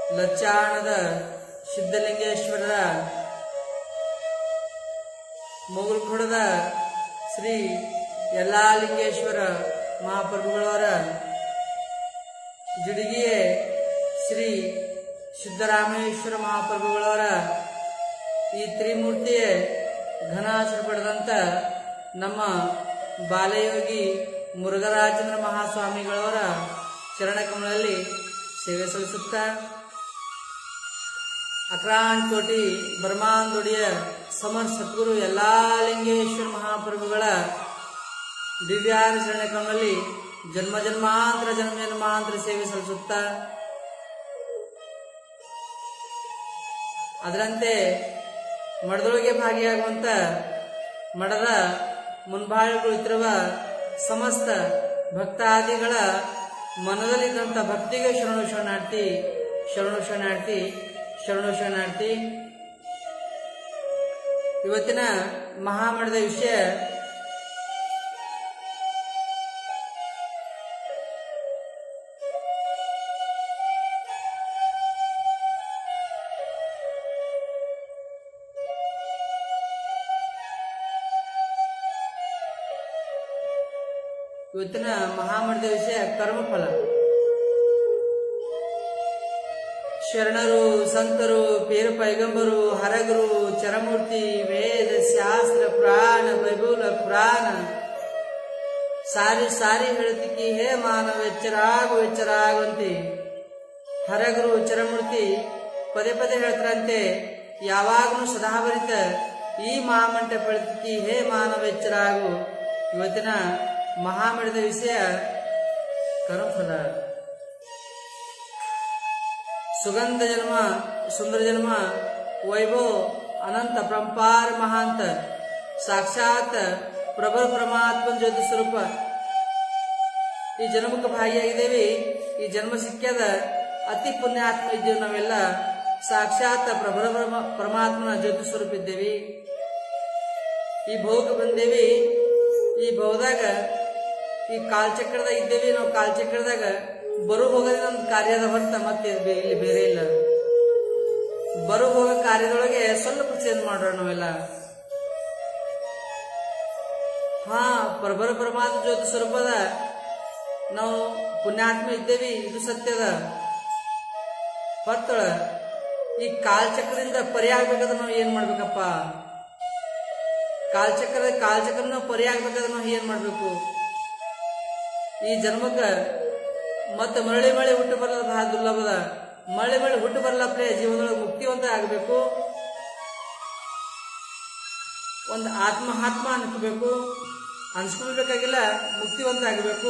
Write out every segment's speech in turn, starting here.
ಲಚ್ಚಾಣದ ಸಿದ್ಧಲಿಂಗೇಶ್ವರರ ಮುಗುಲ್ಖುಡದ ಶ್ರೀ ಯಲ್ಲಾಲಿಂಗೇಶ್ವರ ಮಹಾಪ್ರಭುಗಳವರ ಜುಡಿಗಿಯೇ ಶ್ರೀ ಸಿದ್ದರಾಮೇಶ್ವರ ಮಹಾಪ್ರಭುಗಳವರ ಈ ತ್ರಿಮೂರ್ತಿಯೇ ಘನಾಚರ ಪಡೆದಂತ ನಮ್ಮ ಬಾಲಯೋಗಿ ಮುರುಘರಾಜೇಂದ್ರ ಮಹಾಸ್ವಾಮಿಗಳವರ ಚರಣಕಮಲಲ್ಲಿ ಸೇವೆ ಸಲ್ಲಿಸುತ್ತಾ ಅಕ್ರಾಂತ್ ಕೋಟಿ ಬರ್ಮಾಂದೊಡಿಯ ಸಮರ್ ಸದ್ಗುರು ಎಲ್ಲಾ ಲಿಂಗೇಶ್ವರ ಮಹಾಪ್ರಭುಗಳ ದಿವ್ಯಾರ ಚರಣಕಮಲಲ್ಲಿ ಜನ್ಮ ಜನ್ಮಾಂತರ ಜನ್ಮ ಜನ್ಮಾಂತರ ಸೇವೆ ಸಲ್ಲಿಸುತ್ತಾ ಅದರಂತೆ ಮಠದೊಳಗೆ ಭಾಗಿಯಾಗುವಂತ ಮಠದ ಮುಂಭಾಗ ಕುಳಿತಿರುವ ಸಮಸ್ತ ಭಕ್ತಾದಿಗಳ ಮನದಲ್ಲಿದ್ದಂಥ ಭಕ್ತಿಗೆ ಶರಣು ಶರಣಾರ್ಥಿ ಶರಣು ಶರಣಾರ್ಥಿ ಶರಣು ಶರಣಾರ್ಥಿ ಇವತ್ತಿನ ಮಹಾಮಠದ ವಿಷಯ ಇವತ್ತಿನ ಮಹಾಮಠದ ವಿಷಯ ಕರ್ಮಫಲ ಶರಣರು ಸಂತರು ಪೇರು ಪೈಗಂಬರು ಹರಗರು ಚರಮೂರ್ತಿ ವೇದ ಶಾಸ್ತ್ರ ಪ್ರಾಣ ಬೈಬುಲ ಪುರಾಣ ಸಾರಿ ಸಾರಿ ಹೇಳ್ತಿಕ್ಕಿ ಹೇ ಮಾನವ ಎಚ್ಚರಾಗು ಎಚ್ಚರಾಗುವಂತೆ ಹರಗರು ಚರಮೂರ್ತಿ ಪದೇ ಪದೇ ಹೇಳ್ತಾರಂತೆ ಯಾವಾಗಲೂ ಸದಾಭರಿತ ಈ ಮಹಾಮಂಟಪ ಹೇಳ್ತಿಕ್ಕಿ ಹೇ ಮಾನವ ಎಚ್ಚರಾಗು ಇವತ್ತಿನ ಮಹಾಮಠದ ವಿಷಯ ಕರ್ಮಫಲ ಸುಗಂಧ ಜನ್ಮ ಸುಂದರ ಜನ್ಮ ವೈಭವ್ ಅನಂತ ಪರಂಪಾರ ಮಹಾಂತ ಸಾಕ್ಷಾತ್ ಪ್ರಬಲ ಪರಮಾತ್ಮ ಜ್ಯೋತಿ ಸ್ವರೂಪ ಈ ಜನ್ಮಕ್ಕೆ ಭಾಗಿಯಾಗಿದ್ದೇವೆ ಈ ಜನ್ಮ ಸಿಕ್ಕ್ಯದ ಅತಿ ಪುಣ್ಯಾತ್ಮ ಇದ್ದೇವೆ ನಾವೆಲ್ಲ ಸಾಕ್ಷಾತ್ ಪ್ರಬಲ ಪರಮ ಪರಮಾತ್ಮನ ಜ್ಯೋತಿ ಸ್ವರೂಪ ಇದ್ದೇವೆ ಈ ಭೋಗ ಬಂದೇವಿ ಈ ಭವದಾಗ ಈ ಕಾಲ್ಚಕ್ರದಾಗ ಇದ್ದೇವಿ ನಾವು ಕಾಲ್ಚಕ್ರದಾಗ ಬರು ಹೋಗೋದೇ ನಮ್ದು ಕಾರ್ಯದ ಹೊರತ ಮತ್ತೆ ಬೇ- ಇಲ್ಲಿ ಬೇರೆ ಇಲ್ಲ ಬರು ಹೋಗೋ ಕಾರ್ಯದೊಳಗೆ ಸ್ವಲ್ಪ ಚೇಂಜ್ ಮಾಡೋಣ ನಾವೆಲ್ಲ ಹಾ ಪರಬರ ಪರಮಾತ್ಮ ಜ್ಯೋತಿ ಸ್ವರೂಪದ ನಾವು ಪುಣ್ಯಾತ್ಮ ಇದ್ದೇವಿ ಇದು ಸತ್ಯದ ಹೊತ್ತಳ ಈ ಕಾಲ್ಚಕ್ರದಿಂದ ಪರಿ ಆಗ್ಬೇಕಾದ್ರೆ ನಾವು ಏನ್ ಮಾಡ್ಬೇಕಪ್ಪ ಕಾಲ್ಚಕ್ರ ಕಾಲ್ಚಕ್ರ ನಾವು ಪರಿ ಆಗ್ಬೇಕಾದ್ರೆ ನಾವು ಏನ್ ಮಾಡ್ಬೇಕು ಈ ಜನ್ಮಕ್ಕ ಮತ್ತೆ ಮರಳಿ ಮಳೆ ಹುಟ್ಟು ಬರಲ್ಲ ಬಹಳ ದುರ್ಲಭದ ಮಳೆ ಮಳೆ ಹುಟ್ಟು ಬರಲಪ್ಲೆ ಜೀವನದೊಳಗೆ ಮುಕ್ತಿವಂತ ಆಗಬೇಕು ಒಂದು ಆತ್ಮಹಾತ್ಮ ಅನ್ಕೋಬೇಕು ಅನ್ಸ್ಕೊಳ್ಬೇಕಾಗಿಲ್ಲ ಮುಕ್ತಿವಂತ ಆಗಬೇಕು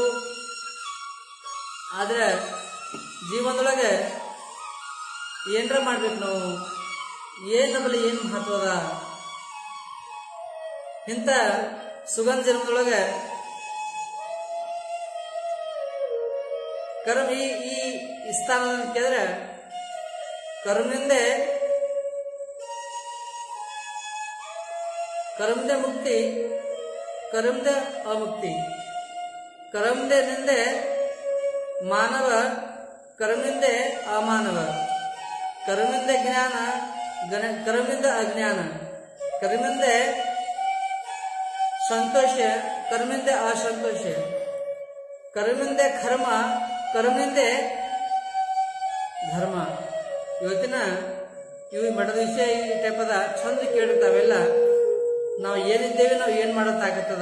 ಆದ್ರೆ ಜೀವನದೊಳಗೆ ಏನರ ಮಾಡ್ಬೇಕು ನಾವು ಏನ್ ನಮ್ಮಲ್ಲಿ ಏನ್ ಮಹತ್ವದ ಇಂಥ ಸುಗಂಧ ಜನ್ಮದೊಳಗೆ ಕರ್ಮ ಈ ಈ ಸ್ಥಾನ ಕೇಳಿದ್ರೆ ಕರ್ಮದಿಂದೆ ಕರ್ಮದ ಮುಕ್ತಿ ಕರ್ಮದ ಅಮುಕ್ತಿ ಕರ್ಮದ ನಿಂದೆ ಮಾನವ ಕರ್ಮದಿಂದೆ ಅಮಾನವ ಕರ್ಮದಿಂದ ಜ್ಞಾನ ಗಣ ಕರ್ಮದಿಂದ ಅಜ್ಞಾನ ಕರ್ಮದಿಂದ ಸಂತೋಷ ಕರ್ಮದಿಂದ ಅಸಂತೋಷ ಕರ್ಮದಿಂದ ಕರ್ಮ ಕರ್ಮದಿಂದ ಧರ್ಮ ಇವತ್ತಿನ ಇವು ಮಠದ ವಿಷಯ ಈ ಟೈಪದ ಚಂದ ಕೇಳಿರ್ತಾವೆಲ್ಲ ನಾವು ಏನಿದ್ದೇವೆ ನಾವು ಏನ್ ಮಾಡತ್ತಾಗತ್ತದ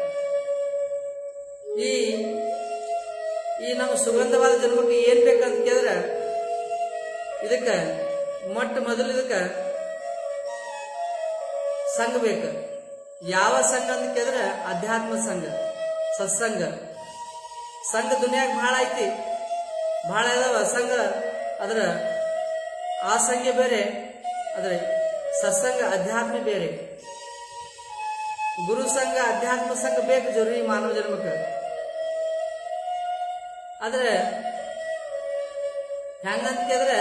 ಈ ಈ ನಮ್ಮ ಸುಗಂಧವಾದ ಜನ್ಮಕ್ಕೆ ಏನ್ ಬೇಕಂತ ಕೇಳಿದ್ರೆ ಇದಕ್ಕ ಮೊಟ್ಟ ಮೊದಲು ಇದಕ್ಕ ಸಂಘ ಬೇಕು ಯಾವ ಸಂಘ ಅಂತ ಕೇಳಿದ್ರೆ ಅಧ್ಯಾತ್ಮ ಸಂಘ ಸತ್ಸಂಗ ಸಂಘ ದುನಿಯಾಗ ಬಹಳ ಐತಿ ಬಹಳ ಇದಾವ ಸಂಘ ಅದರ ಆ ಸಂಘ ಬೇರೆ ಅದರ ಸತ್ಸಂಗ ಅಧ್ಯಾತ್ಮ ಬೇರೆ ಗುರು ಸಂಘ ಅಧ್ಯಾತ್ಮ ಸಂಘ ಬೇಕು ಜರುರಿ ಮಾನವ ಜನ್ಮಕ್ಕೆ ಆದ್ರೆ ಹೆಂಗಂತ ಕೇಳಿದ್ರೆ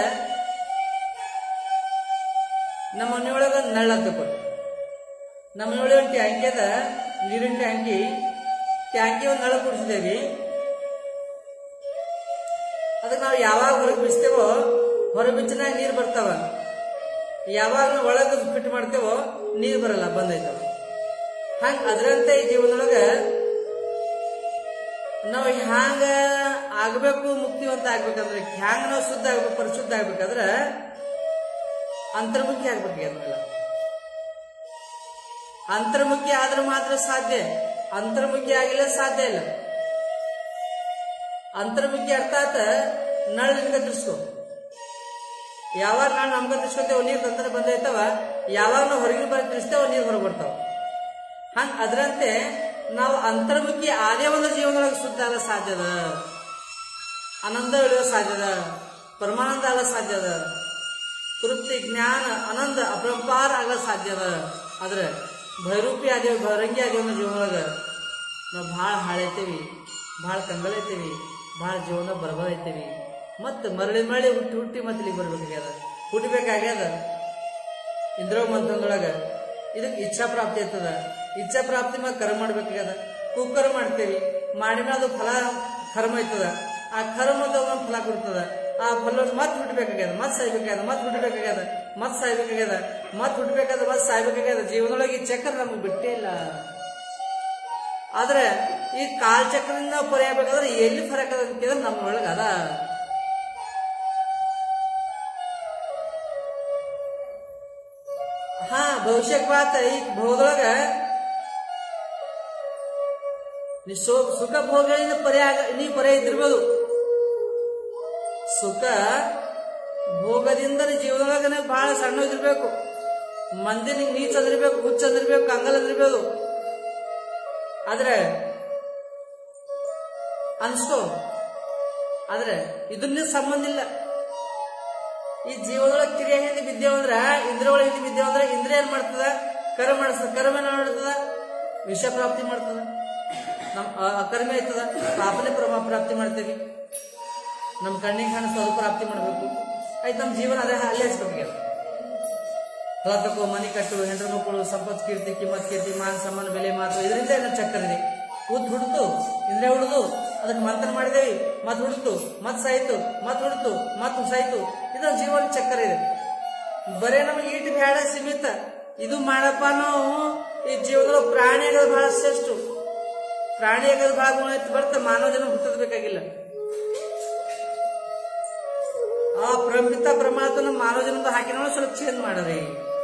ನಮ್ಮ ಮನೆಯೊಳಗೆ ಒಂದು ನಳ್ಳ ತಗೋ ನಮ್ಮ ಮನೆಯೊಳಗೆ ಒಂದು ಟ್ಯಾಂಕಿ ಅದ ನೀರಿನ ಟ್ಯಾಂಕಿ ಟ್ಯಾಂಕಿ ಒಂದು ನಳ ಕುಡಿಸಿದೇವಿ ಅದಕ್ಕೆ ನಾವು ಯಾವಾಗ ಹೊರಗೆ ಬಿಡಿಸ್ತೇವೋ ಹೊರಬಿಚ್ಚಿನಾಗ ನೀರು ಬರ್ತಾವ ಯಾವಾಗ ನಾವು ಒಳಗೆ ಫಿಟ್ ಮಾಡ್ತೇವೋ ನೀರು ಬರಲ್ಲ ಬಂದೈತವ ಹಂಗ ಅದರಂತೆ ಈ ಜೀವನದೊಳಗ ನಾವು ಹ್ಯಾಂಗ ಆಗ್ಬೇಕು ಮುಕ್ತಿವಂತ ಆಗ್ಬೇಕಂದ್ರೆ ಹ್ಯಾಂಗ ನಾವು ಶುದ್ಧ ಆಗ್ಬೇಕು ಪರಿಶುದ್ಧ ಆಗ್ಬೇಕಾದ್ರೆ ಅಂತರ್ಮುಖಿ ಆಗ್ಬೇಕು ಅದನ್ನೆಲ್ಲ ಅಂತರ್ಮುಖಿ ಆದ್ರೆ ಮಾತ್ರ ಸಾಧ್ಯ ಅಂತರ್ಮುಖಿ ಆಗಿಲ್ಲ ಸಾಧ್ಯ ಇಲ್ಲ ಅಂತರ್ಮುಖಿ ಅರ್ಥಾತ್ ನಳ ನಿನ್ಗೆ ತಿರ್ಸ್ಕೊ ಯಾವಾಗ ನಾವು ನಮ್ಗೆ ತಿರ್ಸ್ಕೊತೇವ ನೀರು ತಂದ್ರೆ ಬಂದೈತವ ಯಾವಾಗ ನಾವು ಹೊರಗಿನ ಬರ ತಿರ್ಸ್ತೇವ ನೀರು ಹೊರಗೆ ಬರ್ತಾವ ಹಂಗ ಅದರಂತೆ ನಾವು ಅಂತರ್ಮುಖಿ ಆದೇ ಒಂದು ಜೀವನದೊಳಗೆ ಶುದ್ಧ ಆಗೋ ಸಾಧ್ಯದ ಆನಂದ ಇಳಿಯೋ ಸಾಧ್ಯದ ಪರಮಾನಂದ ಆಗೋ ಸಾಧ್ಯದ ತೃಪ್ತಿ ಜ್ಞಾನ ಆನಂದ ಅಪರಂಪಾರ ಆಗೋ ಸಾಧ್ಯದ ಆದ್ರೆ ಭೈರೂಪಿ ಆದೇವ್ ಭೈರಂಗಿ ಆದೇವ್ ಅನ್ನೋ ಜೀವನೊಳಗ ನಾವು ಭಾಳ ಹಾಳೈತೇವಿ ಭಾಳ ಕಂಗಳೈತೇವಿ ಭಾಳ ಜೀವನ ಬರ್ಬರೈತೇವಿ ಮತ್ತೆ ಮರಳಿ ಮರಳಿ ಹುಟ್ಟಿ ಹುಟ್ಟಿ ಮತ್ತೆ ಇಲ್ಲಿಗೆ ಬರ್ಬೇಕಾಗ್ಯದ ಹುಟ್ಟಬೇಕಾಗ್ಯದ ಇಂದ್ರವ ಮಂತ್ರದೊಳಗ ಇದಕ್ಕೆ ಇಚ್ಛಾ ಪ್ರಾಪ್ತಿ ಇರ್ತದ ಇಚ್ಛಾ ಪ್ರಾಪ್ತಿ ಮ್ಯಾಗ ಕರ್ಮ ಮಾಡ್ಬೇಕಾಗ್ಯದ ಕುಕ್ಕರ್ ಮಾಡ್ತೇವಿ ಮಾಡಿನ ಅದು ಫಲ ಕರ್ಮ ಐತದ ಆ ಕರ್ಮದ ಒಂದು ಫಲ ಕೊಡ್ತದ ಆ ಫಲ ಮತ್ ಹುಟ್ಟಬೇಕಾಗ್ಯದ ಮತ್ ಸಾಯ್ಬೇಕಾಗ್ಯದ ಮತ್ ಹುಟ್ಟಬೇಕಾಗ್ಯದ ಮತ್ ಸಾಯ್ಬೇಕಾಗ್ಯದ ಮತ್ ಹುಟ್ಟಬೇಕಾದ ಮತ್ ಸಾಯ್ಬೇಕಾಗ್ಯದ ಜೀವನದೊಳಗೆ ಈ ಚಕ್ರ ನಮಗೆ ಬಿಟ್ಟೇ ಇಲ್ಲ ಆದ್ರೆ ಈ ಕಾಲ್ ಚಕ್ರದಿಂದ ನಾವು ಪರ್ಯಾಬೇಕಾದ್ರೆ ಎಲ್ಲಿ ಫರಕ್ ಅದ ಅಂತಿದ್ರೆ ನಮ್ಮೊಳಗೆ ಅದ ಹಾ ಭವಿಷ್ಯಕ್ ಬಾತ ಈ ಭೋಗದೊಳಗ ನೀ ಸು ಸುಖ ಭೋಗಗಳಿಂದ ಪರ್ಯಾಯ ಆಗ- ನೀ ಪರ್ಯಾಯ ಇದ್ದಿರ್ಬೋದು ಸುಖ ಭೋಗದಿಂದ ನೀ ಜೀವನದೊಳಗ ನೀವು ಬಹಳ ಸಣ್ಣ ಇದಿರ್ಬೇಕು ಮಂದಿ ನಿಂಗೆ ನೀಚ್ ಅಂದಿರ್ಬೇಕು ಹುಚ್ಚ ಅಂದಿರ್ಬೇಕು ಕಂಗಲ್ ಅಂದಿರ್ಬೋದು ಆದ್ರೆ ಅನ್ಸ್ಕೋ ಆದ್ರೆ ಇದನ್ನ ಸಂಬಂಧ ಇಲ್ಲ ಈ ಜೀವನದೊಳಗೆ ಕ್ರಿಯೆ ಹಿಂದೆ ಬಿದ್ದೇವ ಅಂದ್ರ ಇಂದ್ರ ಒಳಗೆ ಹಿಂದೆ ಬಿದ್ದೇವ ಅಂದ್ರ ಇಂದ್ರ ಏನ್ ಮಾಡ್ತದ ಕರ್ಮ ಮಾಡಿಸ್ತದ ಕರ್ಮ ಏನ್ ಮಾಡ್ತದ ವಿಷ ಪ್ರಾಪ್ತಿ ಮಾಡ್ತದ ನಮ್ ಅ- ಅಕರ್ಮ ಐತದ ಪಾಪನೆ ಪ್ರಮ ಪ್ರಾಪ್ತಿ ಮಾಡ್ತೇವಿ ನಮ್ ಕಣ್ಣಿಗೆ ಕಾಣಿಸ್ತದ ಅದು ಪ್ರಾಪ್ತಿ ಮಾಡ್ಬೇಕು ಆಯ್ತು ನಮ್ ಜೀವನ ಅದೇ ಅಲ್ಲೇ ಹಚ್ಬೇಕಾಗ್ಯದ ಹೊಲ ತಗೋ ಮನೆ ಕಟ್ಟು ಹೆಂಡ್ರ ಮಕ್ಕಳು ಸಂಪತ್ ಕೀರ್ತಿ ಕಿಮ್ಮತ್ ಕೀರ್ತಿ ಮಾನ್ ಸಮ್ಮಾನ ಬೆಲೆ ಮಾತು ಇದರಿಂದ ಏನೋ ಚಕ್ಕರ್ ಇದೆ ಉದ್ ಹುಡ್ತು ಇಂದ್ರೆ ಹುಡುದು ಅದಕ್ಕೆ ಮಂಥನ ಮಾಡಿದೇವಿ ಮತ್ ಹುಡ್ತು ಮತ್ ಸಾಯ್ತು ಮತ್ ಹುಡ್ತು ಮತ್ ಸಾಯ್ತು ಇದು ಜೀವನ ಚಕ್ಕರ್ ಇದೆ ಬರೇ ನಮಗೆ ಈಟ್ ಬೇಡ ಸೀಮಿತ ಇದು ಮಾಡಪ್ಪ ನಾವು ಈ ಜೀವನದೊಳಗೆ ಪ್ರಾಣಿ ಆಗೋದು ಬಹಳ ಶ್ರೇಷ್ಠ ಪ್ರಾಣಿ ಆಗೋದು ಬಹಳ ಗುಣ ಐತಿ ಬರ್ತ ಮಾನವ ಜನ ಹುಟ್ಟದ್ ಬೇಕಾಗಿಲ್ಲ ಆ ಪ್ರಮಿತ ಪ್ರಮಾಣದ ಮಾನವ ಜನ್ಮದ ಹಾಕಿನ ಸ್ವಲ್ಪ ಚೇಂಜ್ ಮಾಡರಿ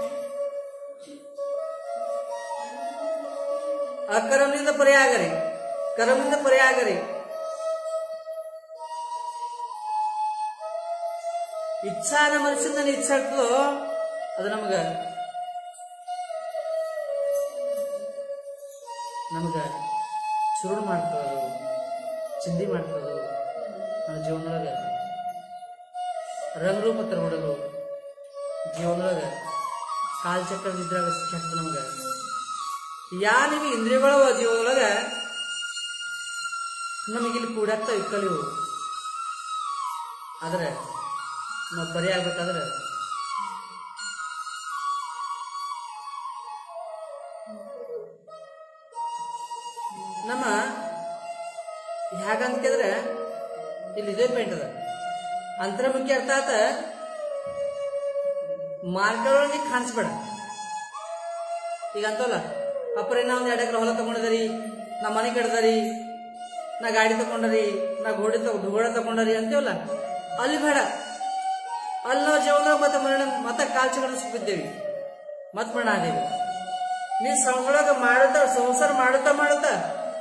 ಅಕರ್ಮದಿಂದ ಪರ್ಯಾಯ ಆಗರಿ ಕರ್ಮದಿಂದ ಪರ್ಯಾಯ ಆಗರಿ ಇಚ್ಛಾನ ಮನುಷ್ಯನ ಇಚ್ಛೆ ಇರ್ತದೋ ಅದು ನಮಗ ನಮಗ ಚುರುಳು ಮಾಡ್ತದ ಅದು ಚಿಂದಿ ಮಾಡ್ತದ ಅದು ನಮ್ಮ ಜೀವನದೊಳಗ ರಂಗರೂಪ ತರಬಿಡೋದು ಜೀವನದೊಳಗ ಕಾಲ್ ಚಕ್ರ ನಿದ್ರಾಗ ಕೆಟ್ಟ ನಮಗ ಯಾ ನಿಮಗೆ ಇಂದ್ರಿಯಗಳು ಜೀವನದೊಳಗ ನಮಗಿಲ್ಲಿ ಕೂಡಾಕ್ತಾವ ಇಕ್ಕಲಿವು ಆದ್ರೆ ನಾವು ಬರಿ ಆಗ್ಬೇಕಾದ್ರೆ ನಮ್ಮ ಹೇಗಂತ ಕೇಳಿದ್ರೆ ಇಲ್ಲಿ ಇದೇ ಪಾಯಿಂಟ್ ಅದ ಅಂತರ್ಮುಖಿ ಅರ್ಥಾತ್ ಮಾರ್ಗದೊಳಗೆ ಕಾಣಿಸ್ಬೇಡ ಈಗ ಅಂತವಲ್ಲ ಅಪ್ಪರೇ ನಾ ಒಂದು ಎರಡು ಎಕರೆ ಹೊಲ ತಗೊಂಡಿದರಿ ನಾ ಮನೆ ಕಟ್ದರಿ ನಾ ಗಾಡಿ ತಗೊಂಡರಿ ನಾ ಗೋಡಿ ತಗೊಂಡು ಗೋಡ ತಗೊಂಡರಿ ಅಂತೀವಲ್ಲ ಅಲ್ಲಿ ಬೇಡ ಅಲ್ಲಿ ನಾವು ಜೀವನದಾಗ ಮತ್ತೆ ಮರಣ ಮತ್ತೆ ಕಾಲ್ಚಗಳನ್ನು ಸಿಕ್ಕಿದ್ದೇವಿ ಮತ್ ಮರಣ ಆದೇವಿ ನೀ ಸಂಗೊಳಗ ಮಾಡುತ್ತಾ ಸಂಸಾರ ಮಾಡುತ್ತಾ ಮಾಡುತ್ತಾ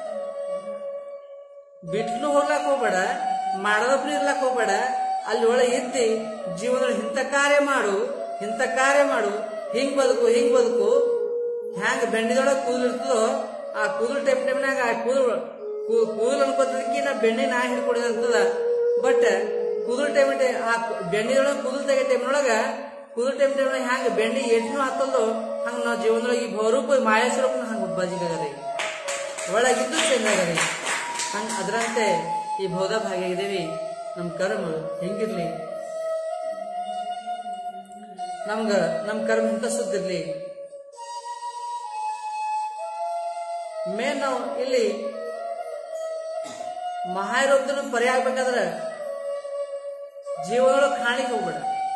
ಬಿಟ್ಲು ಹೋಗ್ಲಾಕ್ ಹೋಗ್ಬೇಡ ಮಾಡೋದಪ್ಪ ಇರ್ಲಾಕ್ ಹೋಗ್ಬೇಡ ಅಲ್ಲಿ ಒಳಗೆ ಇದ್ದಿ ಜೀವನದಲ್ಲಿ ಇಂಥ ಕಾರ್ಯ ಮಾಡು ಇಂಥ ಕಾರ್ಯ ಮಾಡು ಹಿಂಗ್ ಬದುಕು ಹಿಂಗ್ ಬದುಕು ಹ್ಯಾಂಗ ಬೆಣ್ಣಿದೊಳಗೆ ಕೂದಲು ಇರ್ತದೋ ಆ ಕೂದಲು ಟೈಪ್ ಟೈಮ್ನಾಗ ಆ ಕೂದಲು ಕೂದಲು ಅನ್ಕೋತದಕ್ಕೆ ನಾ ಬೆಣ್ಣೆ ನಾ ಹಿಡ್ಕೊಡಿರ್ತದ ಬಟ್ ಕೂದಲು ಟೈಮ್ ಆ ಬೆಣ್ಣಿದೊಳಗೆ ಕೂದಲು ತೆಗೆ ಟೈಮ್ನೊಳಗ ಕೂದಲು ಟೈಮ್ ಟೈಮ್ನಾಗ ಹ್ಯಾಂಗ ಬೆಣ್ಣೆ ಎಟ್ನು ಹತ್ತಲ್ಲೋ ಹಂಗ ನಾವು ಜೀವನದೊಳಗೆ ಈ ಭವರೂಪ ಮಾಯ ಸ್ವರೂಪನ ಹಂಗ ಬಜಿಗಾಗದೆ ಒಳಗಿದ್ದು ಚೇಂಜ್ ಆಗದೆ ಹಂಗ ಅದರಂತೆ ಈ ಭೌದ ಭಾಗಿಯಾಗಿದ್ದೇವಿ ನಮ್ಮ ಕರ್ಮ ಹೆಂಗಿರ್ಲಿ ನಮ್ಗ ನಮ್ಮ ಕರ್ಮ ಇಂಥ ಸುದ್ದಿರ್ಲಿ ಮೇನ್ ನಾವು ಇಲ್ಲಿ ಮಹಾರೋಗ್ಯನ ಪರ್ಯಾಯ ಆಗ್ಬೇಕಾದ್ರೆ ಜೀವನೊಳಗೆ ಕಾಣಿಕೆ ಹೋಗ್ಬೇಡ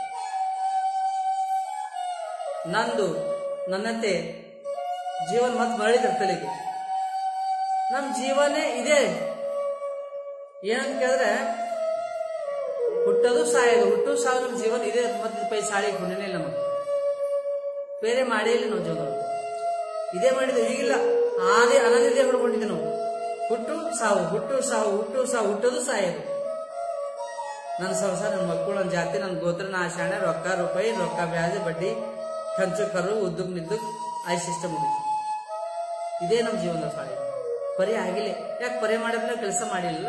ನಂದು ನನ್ನತೆ ಜೀವನ ಮತ್ತೆ ಮರಳಿದ್ರೆ ತಲೆಗೆ ನಮ್ಮ ಜೀವನೇ ಇದೆ ಏನಂತ ಕೇಳಿದ್ರೆ ಹುಟ್ಟೋದು ಸಾಯೋದು ಹುಟ್ಟು ಸಾವು ನಮ್ಮ ಜೀವನ ಇದೆ ಮತ್ತೆ ಪೈ ಸಾಳಿ ಹುಣ್ಣಿನೇ ಇಲ್ಲ ನಮಗೆ ಬೇರೆ ಮಾಡೇ ಇಲ್ಲ ನಾವು ಜೀವನ ಇದೇ ಮಾಡಿದ್ವಿ ಈಗಿಲ್ಲ ಆದೇ ಅನದಿದೆ ಹೊಡ್ಕೊಂಡಿದ್ದೆ ನಾವು ಹುಟ್ಟು ಸಾವು ಹುಟ್ಟು ಸಾವು ಹುಟ್ಟು ಸಾವು ಹುಟ್ಟೋದು ಸಾಯೋದು ನನ್ನ ಸಂಸಾರ ನನ್ನ ಮಕ್ಕಳು ನನ್ನ ಜಾತಿ ನನ್ನ ಗೋತ್ರ ನಾ ಶಾಣೆ ರೊಕ್ಕ ರೂಪಾಯಿ ರೊಕ್ಕ ಬ್ಯಾಜ್ ಬಡ್ಡಿ ಕಂಚು ಕರು ಉದ್ದಕ್ ನಿದ್ದಕ್ ಆಯ್ ಸಿಸ್ಟಮ್ ಮುಗಿತು ಇದೇ ನಮ್ಮ ಜೀವನದ ಸಾಳಿ ಪರಿ ಆಗಿಲ್ಲ ಯಾಕೆ ಪರಿ ಮಾಡಿದ್ಮೇಲೆ ಕೆಲಸ ಮಾಡಿಲ್ಲ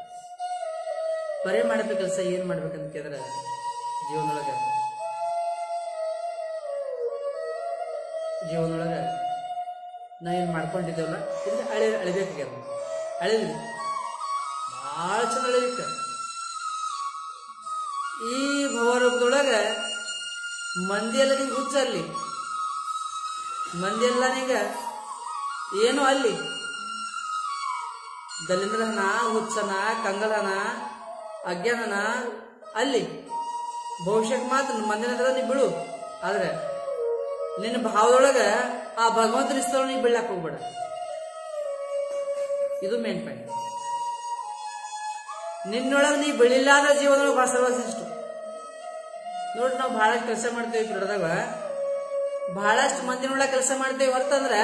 ಪರಿ ಮಾಡಿದ ಕೆಲಸ ಏನ್ ಮಾಡ್ಬೇಕಂತ ಕೇಳಿದ್ರೆ ಜೀವನದೊಳಗೆ ಜೀವನದೊಳಗೆ ನಾವೇನು ಮಾಡ್ಕೊಂಡಿದ್ದೇವಲ್ಲ ಇದು ಅಳಿ ಅಳಿಬೇಕಾಗ್ಯದ ಅಳಿದ್ರಿ ಭಾಳ ಚಂದ ಅಳಿಬೇಕು ಈ ಭವರೂಪದೊಳಗೆ ಮಂದಿ ಎಲ್ಲ ನಿಂಗೆ ಹುಚ್ಚ ಅಲ್ಲಿ ಮಂದಿ ಎಲ್ಲ ನಿಂಗೆ ಏನು ಅಲ್ಲಿ ದಲಿಂದ್ರನ ಹುಚ್ಚನ ಕಂಗಲನ ಅಜ್ಞಾನನ ಅಲ್ಲಿ ಭವಿಷ್ಯಕ್ಕೆ ಮಾತ್ರ ಮಂದಿನ ಹತ್ರ ನೀ ಬಿಡು ಆದ್ರೆ ನಿನ್ನ ಭಾವದೊಳಗ ಆ ಭಗವಂತನ ಇಸ್ತವ ನೀ ಬೀಳಕ್ ಹೋಗ್ಬೇಡ ಇದು ಮೇನ್ ಪಾಯಿಂಟ್ ನಿನ್ನೊಳಗೆ ನೀ ಬೆಳಿಲಾದ ಜೀವನದೊಳಗೆ ಭಾಳ ಸರ್ವಶ್ರೇಷ್ಠ ನೋಡಿ ನಾವು ಬಹಳಷ್ಟು ಕೆಲಸ ಮಾಡ್ತೇವೆ ಬಿಡದಾಗ ಬಹಳಷ್ಟು ಮಂದಿನೊಳಗೆ ಕೆಲಸ ಮಾಡ್ತೇವೆ ಹೊರ್ತಂದ್ರೆ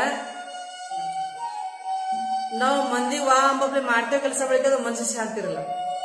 ನಾವು ಮಂದಿ ವಾ ಅಂಬಪ್ಲೆ ಮಾಡ್ತೇವೆ ಕೆಲಸ ಬೆಳಿಗ್ಗೆ ಮನಸ್ಸು ಶಾಂತಿ ಇರಲ್ಲ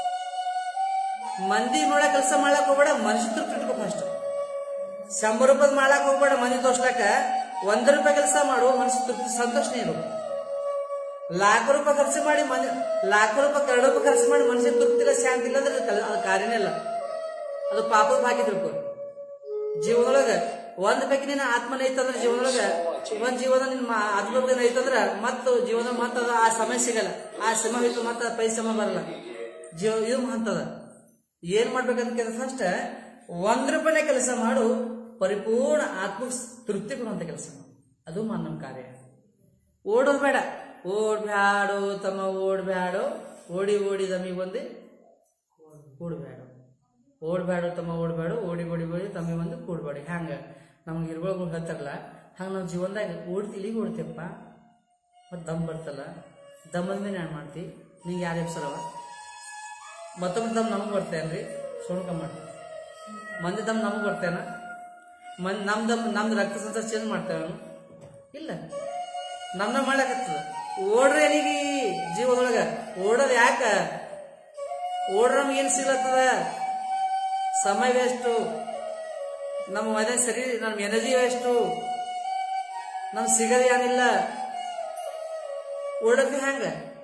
ಮಂದಿ ನೋಡಕ್ ಕೆಲಸ ಮಾಡ್ಲಕ್ ಹೋಗ್ಬೇಡ ಮನುಷ್ಯ ತೃಪ್ತಿ ಇಟ್ಕೋ ಫಸ್ಟ್ ಶಂಬರ್ ರೂಪಾಯಿ ಮಾಡ್ಲಕ್ ಹೋಗ್ಬೇಡ ಮಂದಿ ತೋರ್ಸ್ಲಕ್ಕ ಒಂದ್ ರೂಪಾಯಿ ಕೆಲಸ ಮಾಡು ಮನಸ್ಸು ತೃಪ್ತಿ ಸಂತೋಷನೇ ಇರು ಲಾಖ ರೂಪಾಯಿ ಖರ್ಚು ಮಾಡಿ ಮನ್ ಲಾಖ ರೂಪಾಯಿ ಕರಡು ರೂಪಾಯಿ ಖರ್ಚು ಮಾಡಿ ಮನುಷ್ಯ ತೃಪ್ತಿ ಇಲ್ಲ ಶಾಂತಿ ಇಲ್ಲ ಅಂದ್ರೆ ಕಲ್- ಅದು ಕಾರ್ಯನೇ ಇಲ್ಲ ಅದು ಪಾಪದ ಭಾಗ್ಯ ತಿಳ್ಕೊ ಜೀವನದೊಳಗ ಒಂದ್ ಪೈಕಿ ನಿನ್ನ ಆತ್ಮನ ಐತಂದ್ರ ಜೀವನದೊಳಗ ಒಂದ್ ಜೀವನ ನಿನ್ನ ಆತ್ಮನ ಐತಂದ್ರ ಮತ್ತ ಜೀವನ ಮತ್ತ ಅದು ಆ ಸಮಯ ಸಿಗಲ್ಲ ಆ ಸಮ ಹೋಯ್ತು ಮತ್ತ ಪೈ ಸಮ ಬರಲ್ಲ ಜೀವ ಇದು ಮಹಂತದ ಏನ್ ಮಾಡ್ಬೇಕಂತ ಕೇಳಿದ್ರೆ ಫಸ್ಟ್ ಒಂದ್ ರೂಪಾಯಿನ ಕೆಲಸ ಮಾಡು ಪರಿಪೂರ್ಣ ಆತ್ಮ ತೃಪ್ತಿ ಕೊಡುವಂತ ಕೆಲಸ ಮಾಡು ಅದು ನಮ್ಮ ಕಾರ್ಯ ಓಡೋದು ಬೇಡ ಓಡ್ಬ್ಯಾಡು ತಮ್ಮ ಓಡ್ಬ್ಯಾಡು ಓಡಿ ಓಡಿ ದಮಿ ಬಂದು ಕೂಡ್ಬ್ಯಾಡು ಓಡ್ಬ್ಯಾಡು ತಮ್ಮ ಓಡ್ಬ್ಯಾಡು ಓಡಿ ಓಡಿ ಓಡಿ ತಮ್ಮಿ ಬಂದು ಕೂಡ್ಬೇಡಿ ಹಂಗ ನಮ್ಗೆ ಇರುಗಳು ಹೇಳ್ತಾರಲ್ಲ ಹಂಗ ನಾವು ಜೀವನದಾಗ ಓಡ್ತಿ ಇಲ್ಲಿಗೆ ಓಡ್ತೀಯಪ್ಪ ಮತ್ತು ದಮ್ ಬರ್ತಲ್ಲ ದಮ್ಮದ ಮೇಲೆ ಏನು ಮಾಡ್ತಿ ನಿಂಗೆ ಯಾರು ಎಪ್ಸರವ ಮತ್ತೊಮ್ಮೆ ದಮ್ ನಮಗೆ ಬರ್ತೇನ್ರಿ ಸುಣ್ಕ ಮಾಡಿ ಮಂದಿ ದಮ್ ನಮಗೆ ಬರ್ತೇನ ಮಂದಿ ನಮ್ ದಮ್ ನಮ್ದು ರಕ್ತ ಸಂಚಾರ ಚೇಂಜ್ ಮಾಡ್ತೇವೆ ಇಲ್ಲ ನಮ್ನ ಮಾಡ್ಲಾಕತ್ತದ ಓಡ್ರಿ ಅಲ್ಲಿಗೆ ಜೀವನದೊಳಗ ಓಡೋದು ಯಾಕ ಓಡ್ರ ನಮ್ಗೆ ಏನ್ ಸಿಗ್ಲತ್ತದ ಸಮಯ ವೇಸ್ಟು ನಮ್ಮ ಮನೆ ಸರಿ ನಮ್ಮ ಎನರ್ಜಿ ವೇಸ್ಟು ನಮ್ ಸಿಗದ ಏನಿಲ್ಲ ಓಡೋದು ಹೆಂಗ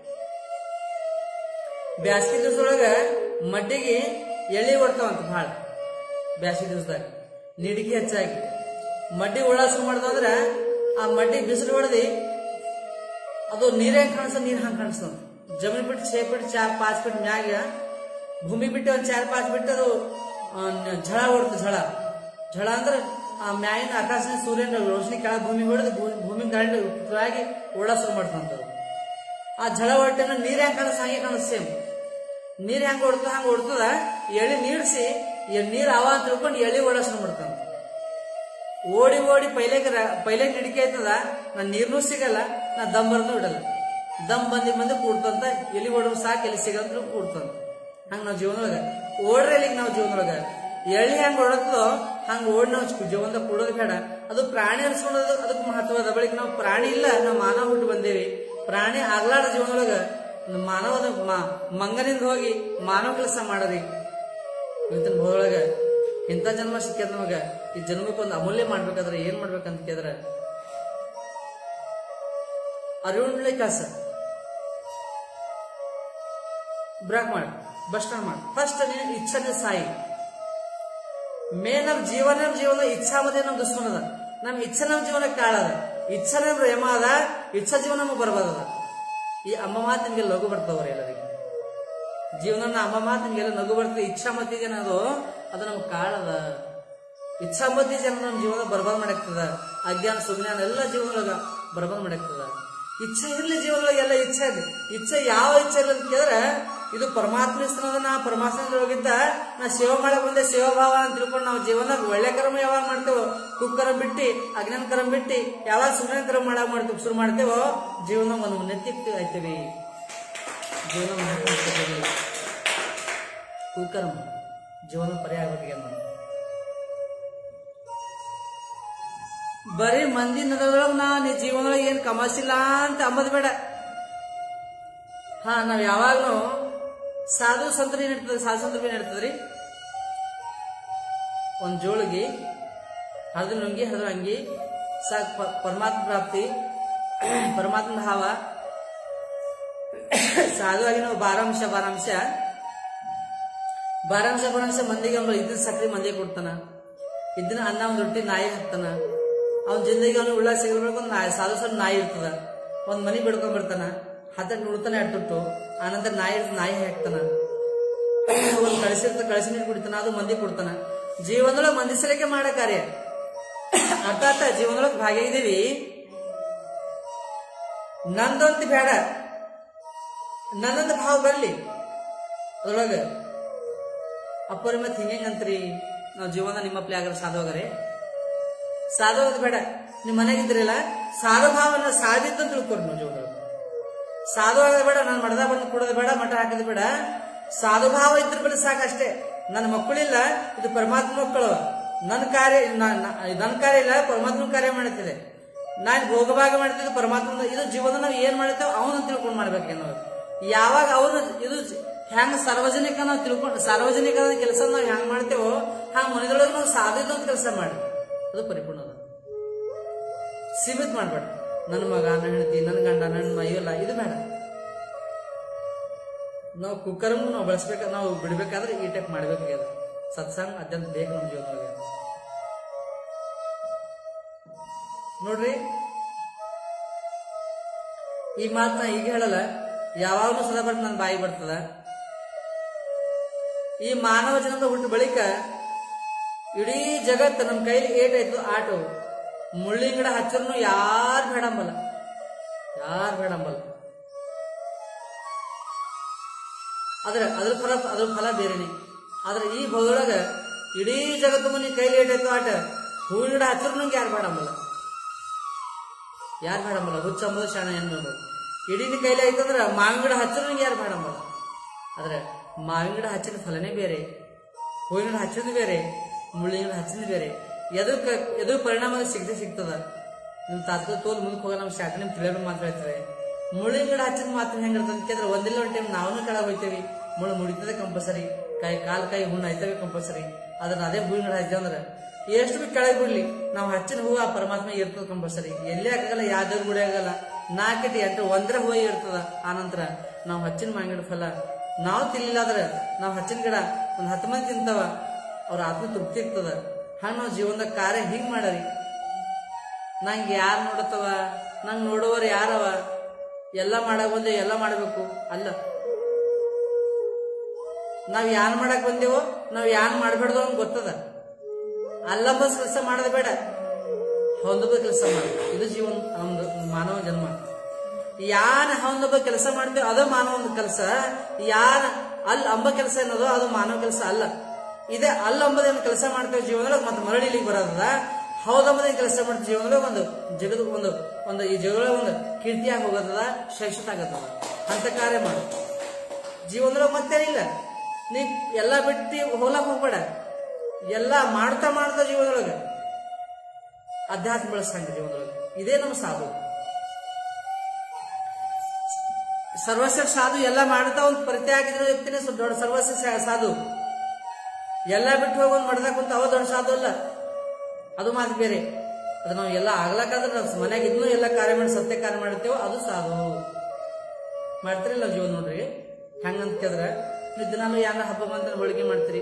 ಬ್ಯಾಸಗಿ ದಿವಸದೊಳಗ ಮಡ್ಡಿಗೆ ಎಳಿ ಓಡ್ತಾವಂತ ಭಾಳ ಬ್ಯಾಸಗಿ ದಿವಸದಾಗ ನಿಡಿಗೆ ಹೆಚ್ಚಾಗಿ ಮಡ್ಡಿ ಉಳಾಸ ಮಾಡ್ದಂದ್ರ ಆ ಮಡ್ಡಿ ಬಿಸಿಲು ಹೊಡೆದಿ ಅದು ನೀರೇ ಕಾಣಿಸ ನೀರ್ ಹಂಗ ಕಾಣಿಸ್ತದ ಜಮೀನ್ ಬಿಟ್ಟು ಛೇ ಬಿಟ್ಟು ಚಾರ್ ಪಾಚ್ ಫೀಟ್ ಮ್ಯಾಗ ಭೂಮಿ ಬಿಟ್ಟು ಒಂದ್ ಚಾರ್ ಪಾಚ್ ಬಿಟ್ಟು ಅದು ಆ, ನ- ಝಳ ಹೊಡ್ತು ಝಳ ಝಳ ಅಂದ್ರೆ ಆ ಮ್ಯಾಗಿನ ಆಕಾಶ ಸೂರ್ಯನ ರೋಶನಿ ಕೆಳಗೆ ಭೂಮಿ ಹೊಡೆದು ಭೂಮಿ ಭೂಮಿ ಗಾಳಿ ಓಡಾ ಶುರು ಮಾಡ್ತಂತ ಆ ಝಳ ಹೊಟ್ಟೆನ ನೀರ್ ಹೆಂಗ್ ಕಾಣಿಸ್ ಹಂಗೆ ಕಾಣಿಸ್ ಸೇಮ್ ನೀರ್ ಹೆಂಗ್ ಹೊಡ್ತದ ಹಂಗ ಹೊಡ್ತದ ಎಳಿ ನೀಡ್ಸಿ ಎ- ನೀರ್ ಅವ ಅಂತ ತಿಳ್ಕೊಂಡು ಎಳಿ ಓಡಾ ಶುರು ಮಾಡ್ತಾನ ಓಡಿ ಓಡಿ ಪೈಲೆಗೆ ರ- ಪೈಲೆಗೆ ಹಿಡಿಕೆ ಆಯ್ತದ ನಾ ನೀರ್ನೂ ಸಿಗಲ್ಲ ನಾ ದಮ್ ಬರ್ದು ಬಿಡಲ್ಲ ದಮ್ ಬಂದಿ ಬಂದು ಕೂಡ್ತಂತ ಎಲ್ಲಿ ಓಡೋದು ಸಾಕು ಎಲ್ಲಿ ಸಿಗಂದ್ರು ಕೂಡ್ತಂತ ಹಂಗ ನಾವು ಜೀವನದೊಳಗ ಓಡ್ರಿ ಎಲ್ಲಿಗೆ ನಾವು ಜೀವನದೊಳಗ ಎಳ್ಳಿ ಹೆಂಗ್ ಓಡತ್ತದೋ ಹಂಗ ಓಡಿ ನಾವು ಜೀ- ಜೀವನದಾಗ ಕೂಡೋದು ಬೇಡ ಅದು ಪ್ರಾಣಿ ಅನ್ಸ್ಕೊಳ್ಳೋದು ಅದಕ್ಕೆ ಮಹತ್ವದ ಬಳಿಕ ನಾವು ಪ್ರಾಣಿ ಇಲ್ಲ ನಾವು ಮಾನವ ಹುಟ್ಟು ಬಂದೇವಿ ಪ್ರಾಣಿ ಆಗ್ಲಾರ ಜೀವನದೊಳಗ ಮಾನವದ ಮ- ಮಂಗನಿಂದ ಹೋಗಿ ಮಾನವ ಕೆಲಸ ಮಾಡೋದಿ ಇವತ್ತಿನ ಭೂದೊಳಗ ಇಂಥ ಜನ್ಮ ಸಿಕ್ಕ್ಯದ ನಮಗ ಈ ಜನ್ಮಕ್ಕೆ ಒಂದು ಅಮೂಲ್ಯ ಮಾಡ್ಬೇಕಾದ್ರೆ ಏನ್ ಮಾಡ್ಬೇಕಂತ ಕೇಳಿದ್ರೆ ಅರಿವುಳ್ಳೆ ಕೆಲಸ ಬ್ರಾಕ್ ಮಾಡಿ ಬಸ್ ಸ್ಟಾಂಡ್ ಮಾಡಿ ಫಸ್ಟ್ ನೀನು ಇಚ್ಛನೆ ಸಾಯಿ ಮೇನ್ ನಮ್ ಜೀವನ ನಮ್ ಜೀವನ ಇಚ್ಛಾ ಮಧ್ಯೆ ನಮ್ ದುಶ್ಮನ ಅದ ನಮ್ ಇಚ್ಛೆ ನಮ್ ಜೀವನಕ್ಕೆ ಕಾಳದ ಇಚ್ಛೆ ನಮ್ ಯಮ ಅದ ಇಚ್ಛಾ ಜೀವನ ನಮಗ್ ಬರ್ಬೋದದ ಈ ಅಮ್ಮ ಮಾತು ನಿಮ್ಗೆ ಲಘು ಬರ್ತಾವ್ರಿ ಎಲ್ಲರಿಗೆ ಜೀವನ ಅಮ್ಮ ಮಾತು ನಿಮ್ಗೆಲ್ಲ ನಗು ಬರ್ತದೆ ಇಚ್ಛಾ ಮತಿ ಜನ ಅದು ಅದು ನಮ್ಗೆ ಕಾಳದ ಇಚ್ಛಾ ಮತಿ ಜನ ನಮ್ಮ ಜೀವನ ಬರ್ಬಾದ್ ಮಾಡಾಕ್ತದ ಅಜ್ಞಾನ ಸುಜ್ಞಾನ ಎಲ್ಲ ಜೀವನದೊಳಗ ಬರ್ಬಾದ್ ಮಾಡಾಕ್ತದ ಇಚ್ಛೆ ಇರ್ಲಿ ಜೀವನದೊಳಗೆ ಎಲ್ಲ ಇಚ್ಛೆ ಇದೆ ಇಚ್ಛೆ ಯಾವ ಇಚ್ಛೆ ಇಲ್ಲ ಅಂತ ಕೇಳಿದ್ರೆ ಇದು ಪರಮಾತ್ಮ ಸ್ಥಾನದ ನಾ ಪರಮಾತ್ಮದೊಳಗಿದ್ದ ನಾ ಸೇವೆ ಮಾಡಕ್ ಬಂದೆ ಸೇವಾ ಭಾವ ಅಂತ ತಿಳ್ಕೊಂಡು ನಾವು ಜೀವನದಾಗ ಒಳ್ಳೆ ಕರ್ಮ ಯಾವಾಗ ಮಾಡ್ತೇವೋ ಕುಕ್ಕರಂ ಬಿಟ್ಟಿ ಅಜ್ಞಾನ ಕರ್ಮ ಬಿಟ್ಟಿ ಯಾವಾಗ ಸುಮ್ಮನೆ ಕರ್ಮ ಮಾಡಕ್ ಮಾಡ್ತೇವೆ ಶುರು ಮಾಡ್ತೇವೋ ಜೀವನ ಒಂದು ಉನ್ನತಿ ಆಯ್ತೇವೆ ಜೀವನ ಉನ್ನತಿ ಆಗ್ತದೆ. ಕುಕರ್ಮ ಜೀವನ ಪರ್ಯಾಯ ಬಗ್ಗೆ ನೋಡಿ ಬರೀ ಮಂದಿ ನಡದ್ರೊಳಗ ನಾ ನೀ ಜೀವನದೊಳಗೆ ಏನ್ ಕಮಾಸಿಲ್ಲ ಅಂತ ಅಂಬದ್ ಬೇಡ ಹಾ ನಾವ್ ಯಾವಾಗ್ಲೂ ಸಾಧು ಸಂತರ ಏನ್ ಇರ್ತದೆ ಸಾಧು ಸಂತರ ಏನ್ ಇರ್ತದ್ರಿ ಒಂದ್ ಜೋಳಿಗೆ ಹರಿದ ಲುಂಗಿ ಹರಿದ ಅಂಗಿ ಸಾಕ್ ಪ- ಪರಮಾತ್ಮ ಪ್ರಾಪ್ತಿ ಪರಮಾತ್ಮ ಭಾವ ಸಾಧುವಾಗಿ ನಾವು ಬಾರಾಂಶ ಬಾರಾಂಶ ಬಾರಾಂಶ ಬಾರಾಂಶ ಮಂದಿಗೆ ಅವ್ನು ಇದ್ದ ಸಕ್ರೆ ಮಂದಿಗೆ ಕೊಡ್ತಾನ ಇದನ್ನ ಅನ್ನ ಒಂದ್ ರೊಟ್ಟಿ ನಾಯಿ ಹಾಕ್ತಾನ ಅವ್ನ ಜಿಂದಗಿ ಅವನು ಉಳ್ಳ ಸಿಗಬೇಕು ಒಂದು ನಾಯಿ ಸಾಧು ಸಣ್ಣ ನಾಯಿ ಇರ್ತದ ಒಂದ್ ಮನಿ ಬಿಡ್ಕೊಂಡ್ ಬರ್ತಾನ ಹತ್ತಟ್ಟು ಉಳ್ತಾನೆ ಅಟ್ಟುಟ್ಟು ಆನಂತರ ನಾಯಿ ಇರ್ತದ ನಾಯಿ ಹಾಕ್ತಾನ ಒಂದ್ ಕಳಿಸಿರ್ತ ಕಳಿಸಿ ನೀರು ಕುಡಿತಾನ ಅದು ಮಂದಿ ಕೊಡ್ತಾನ ಜೀವನದೊಳಗೆ ಮಂದಿ ಸಲಿಕೆ ಮಾಡೋ ಕಾರ್ಯ ಅರ್ಥ ಆತ ಜೀವನದೊಳಗೆ ಭಾಗಿಯಾಗಿದ್ದೀವಿ ನಂದಂತ ಬೇಡ ನನ್ನಂತ ಭಾವ ಬರ್ಲಿ ಅದ್ರೊಳಗ ಅಪ್ಪರಿ ಮತ್ತೆ ಹಿಂಗೆ ಅಂತ್ರಿ ನಾವು ಜೀವನ ನಿಮ್ಮ ಪ್ಲೇ ಆಗರ ಸಾಧುವಾಗರೆ ಸಾಧುವಾದ ಬೇಡ ನಿಮ್ಮ ಮನೆಗಿದ್ರಲ್ಲ ಸಾಧು ಭಾವನ ಸಾಧಿತ್ತು ಅಂತ ತಿಳ್ಕೊರಿ ನಾವು ಜೀವನದೊಳಗೆ ಸಾಧು ಆಗೋದು ಬೇಡ ನಾನು ಮಡದ ಬಂದು ಕೊಡೋದು ಬೇಡ ಮಠ ಹಾಕೋದು ಬೇಡ ಸಾಧು ಭಾವ ಇದ್ರ ಬಳಿ ಸಾಕಷ್ಟೇ ನನ್ನ ಮಕ್ಕಳಿಲ್ಲ ಇದು ಪರಮಾತ್ಮ ಮಕ್ಕಳು ನನ್ನ ಕಾರ್ಯ ನಾ- ನಾ- ನನ್ನ ಕಾರ್ಯ ಇಲ್ಲ ಪರಮಾತ್ಮನ ಕಾರ್ಯ ಮಾಡುತ್ತಿದೆ ನಾನು ಭೋಗಭಾಗ ಮಾಡ್ತಿದ್ದು ಪರಮಾತ್ಮ ಇದು ಜೀವನ ನಾವು ಏನ್ ಮಾಡ್ತೇವೆ ಅವನು ತಿಳ್ಕೊಂಡು ಮಾಡ್ಬೇಕು ನಾವು ಯಾವಾಗ ಅವನು ಇದು ಹೆಂಗ್ ಸಾರ್ವಜನಿಕ ನಾವು ತಿಳ್ಕೊಂಡು ಸಾರ್ವಜನಿಕದ ಕೆಲಸ ನಾವು ಹೆಂಗ್ ಮಾಡ್ತೇವೋ ಹಂಗ ಮನೆದೊಳಗೆ ನಾವು ಸಾಧಿತ ಕೆಲಸ ಮಾಡಿ ಅದು ಪರಿಪೂರ್ಣ ಅದ ಸೀಮಿತ ಮಾಡ್ಬೇಡ ನನ್ನ ಮಗ ನನ್ನ ಹೆಂಡತಿ ನನ್ನ ಗಂಡ ನನ್ನ ಮೈ ಇಲ್ಲ ಇದು ಬೇಡ ನಾವು ಕುಕ್ಕರ್ನು ನಾವು ಬಳಸ್ಬೇಕ ನಾವು ಬಿಡ್ಬೇಕಾದ್ರೆ ಈ ಟೈಪ್ ಮಾಡ್ಬೇಕಾಗ್ಯದ ಸತ್ಸಂಗ ಅತ್ಯಂತ ಬೇಕು ನಮ್ಮ ಜೀವನದೊಳಗೆ ನೋಡ್ರಿ ಈ ಮಾತನ್ನ ಈಗ ಹೇಳಲ್ಲ ಯಾವಾಗಲೂ ಸದಾ ಬಟ್ ನನ್ನ ಬಾಯಿ ಬರ್ತದ ಈ ಮಾನವ ಜನ್ಮದ ಹುಟ್ಟು ಬಳಿಕ ಇಡೀ ಜಗತ್ತು ನಮ್ಮ ಕೈಲಿ ಏಟಾಯ್ತು ಆಟೋ ಮುಳ್ಳಿನ ಗಿಡ ಹಚ್ಚರ್ನು ಯಾರು ಬೇಡಂಬಲ್ಲ ಯಾರು ಬೇಡಂಬಲ್ಲ ಆದ್ರೆ ಅದ್ರ ಫಲ ಅದ್ರ ಫಲ ಬೇರೆನೆ ಆದ್ರೆ ಈ ಭೂದೊಳಗ ಇಡೀ ಜಗತ್ತು ಮನಿ ಕೈಲಿ ಏಟಾಯ್ತು ಆಟ ಹೂವಿನ ಗಿಡ ಹಚ್ಚರು ನಂಗೆ ಯಾರು ಬೇಡಂಬಲ್ಲ ಯಾರು ಬೇಡಂಬಲ್ಲ ಹುಚ್ಚ ಅಂಬುದು ಶಾಣ ಎನ್ನುವುದು ಇಡೀ ನಿನ್ ಕೈಲಿ ಆಯ್ತಂದ್ರ ಮಾವಿನ ಗಿಡ ಹಚ್ಚರು ನಂಗೆ ಯಾರು ಬೇಡಂಬಲ್ಲ ಆದ್ರೆ ಮಾವಿನ ಗಿಡ ಹಚ್ಚಿದ ಫಲನೇ ಬೇರೆ ಹೂವಿನ ಗಿಡ ಹಚ್ಚಿದ ಬೇರೆ ಮುಳ್ಳಿನ ಗಿಡ ಹಚ್ಚಿದ ಬೇರೆ ಎದಕ್ಕೆ ಎದು ಪರಿಣಾಮ ಸಿಗದೆ ಸಿಗ್ತದ ನಿಮ್ ತಾತ್ಕ ತೋಲ್ ಮುಂದಕ್ಕೆ ಹೋಗ ನಮ್ ಶಾಖ ನಿಮ್ ತಿಳಿಯೋರು ಮಾತ್ರ ಹೇಳ್ತಾರೆ ಮುಳ್ಳಿನ ಗಿಡ ಹಚ್ಚಿದ ಮಾತ್ರ ಹೆಂಗಿರ್ತದೆ ಅಂತಂದ್ರೆ ಒಂದಿಲ್ಲ ಒಂದು ಟೈಮ್ ನಾವೂ ಕೆಳಗೆ ಹೋಯ್ತೇವಿ ಮುಳ್ಳು ಮುಡಿತದೆ ಕಂಪಲ್ಸರಿ ಕೈ ಕಾಲ್ ಕೈ ಹುಣ್ಣು ಆಯ್ತವೆ ಕಂಪಲ್ಸರಿ ಅದನ್ನ ಅದೇ ಹೂವಿನ ಗಿಡ ಹಚ್ಚಿದೆ ಅಂದ್ರೆ ಎಷ್ಟು ಬಿ ಕೆಳಗೆ ಬಿಡ್ಲಿ ನಾವು ಹಚ್ಚಿನ ಹೂವು ಆ ಪರಮಾತ್ಮ ಇರ್ತದ ಕಂಪಲ್ಸರಿ ಎಲ್ಲೇ ಆಗಲ್ಲ ಯಾವ್ದಾರು ಗುಡಿ ಆಗಲ್ಲ ನಾಲ್ಕಟಿ ಎಂಟು ಒಂದರ ಹೂವು ಇರ್ತದ ಆನಂತರ ನಾವು ಹಚ್ಚಿನ ಮಾವಿನ ಗಿಡ ಫಲ ನಾವು ತಿನ್ಲಿಲ್ಲ ಆದ್ರೆ ನಾವು ಹಚ್ಚಿನ ಗಿಡ ಒಂದ್ ಹತ್ತು ಮಂದಿ ತಿಂತಾವ ಅವ್ರ ಆತ್ಮ ತೃಪ್ತಿ ಇರ್ತದ ಹಂಗ ನಾವು ಜೀವನದಾಗ ಕಾರ್ಯ ಹಿಂಗ್ ಮಾಡರಿ ನಂಗೆ ಯಾರು ನೋಡತ್ತವ ನಂಗೆ ನೋಡುವವರು ಯಾರವ ಎಲ್ಲ ಮಾಡಕ್ ಬಂದೆ ಎಲ್ಲ ಮಾಡಬೇಕು ಅಲ್ಲ ನಾವ್ ಯಾನ್ ಮಾಡಕ್ ಬಂದೇವೋ ನಾವ್ ಯಾನ್ ಮಾಡ್ಬೇಡ್ದು ಅಂತ ಗೊತ್ತದ ಅಲ್ಲಂಬ ಕೆಲಸ ಮಾಡೋದು ಬೇಡ ಹೊಂದಬ ಕೆಲಸ ಮಾಡ ಇದು ಜೀವನ ನಮ್ದು ಮಾನವ ಜನ್ಮ ಯಾನ್ ಹೊಂದಬ ಕೆಲಸ ಮಾಡ್ತೇವೆ ಅದು ಮಾನವ ಕೆಲಸ ಯಾನ್ ಅಲ್ಲಿ ಅಂಬ ಕೆಲಸ ಏನದೋ ಅದು ಮಾನವ ಕೆಲಸ ಅಲ್ಲ ಇದೇ ಅಲ್ಲ ಅಂಬದೇನು ಕೆಲಸ ಮಾಡ್ತೇವೆ ಜೀವನದೊಳಗೆ ಮತ್ತೆ ಮರಳಿ ಇಲ್ಲಿಗೆ ಬರೋದ ಹೌದಂಬದೇನು ಕೆಲಸ ಮಾಡ್ತೇವೆ ಜೀವನದೊಳಗೆ ಒಂದು ಜಗದ ಒಂದು ಒಂದು ಈ ಜಗದೊಳಗೆ ಒಂದು ಕೀರ್ತಿಯಾಗಿ ಹೋಗೋದದ ಶ್ರೇಷ್ಠತೆ ಆಗತ್ತದ ಅಂತ ಕಾರ್ಯ ಮಾಡು ಜೀವನದೊಳಗೆ ಮತ್ತೇನಿಲ್ಲ ನೀ ಎಲ್ಲ ಬಿಟ್ಟು ಹೋಲಕ್ ಹೋಗ್ಬೇಡ ಎಲ್ಲ ಮಾಡ್ತಾ ಮಾಡ್ತಾ ಜೀವನದೊಳಗೆ ಅಧ್ಯಾತ್ಮ ಬೆಳೆಸಂಗ ಜೀವನದೊಳಗೆ ಇದೇ ನಮ್ಮ ಸಾಧು ಸರ್ವಸ್ವ ಸಾಧು ಎಲ್ಲ ಮಾಡ್ತಾ ಒಂದು ಪರಿಚಯ ಆಗಿದ್ರೆ ವ್ಯಕ್ತಿನೇ ಸ್ವಲ್ಪ ದೊಡ್ಡ ಸರ್ವಸ್ವ ಸಾ- ಸಾಧು ಎಲ್ಲ ಬಿಟ್ಟು ಹೋಗಿ ಒಂದು ಮಡ್ದಾಗ ಕುಂತ ಅವ ದೊಡ್ಡ ಸಾಧು ಅಲ್ಲ ಅದು ಮಾತು ಬೇರೆ ಅದು ನಾವು ಎಲ್ಲ ಆಗ್ಲಕ್ಕಾದ್ರೆ ನಾವು ಮನ್ಯಾಗ ಇನ್ನೂ ಎಲ್ಲ ಕಾರ್ಯ ಮಾಡಿ ಸತ್ಯ ಕಾರ್ಯ ಮಾಡ್ತೇವೋ ಅದು ಸಾಧು ಮಾಡ್ತಿರಲ್ಲ ಜೀವನ ನೋಡ್ರಿ ಹೆಂಗಂತ ಕೇಳಿದ್ರೆ ನೀವು ದಿನಾಲು ಯಾರ ಹಬ್ಬ ಬಂದ್ರೆ ಹೋಳಿಗೆ ಮಾಡ್ತೀರಿ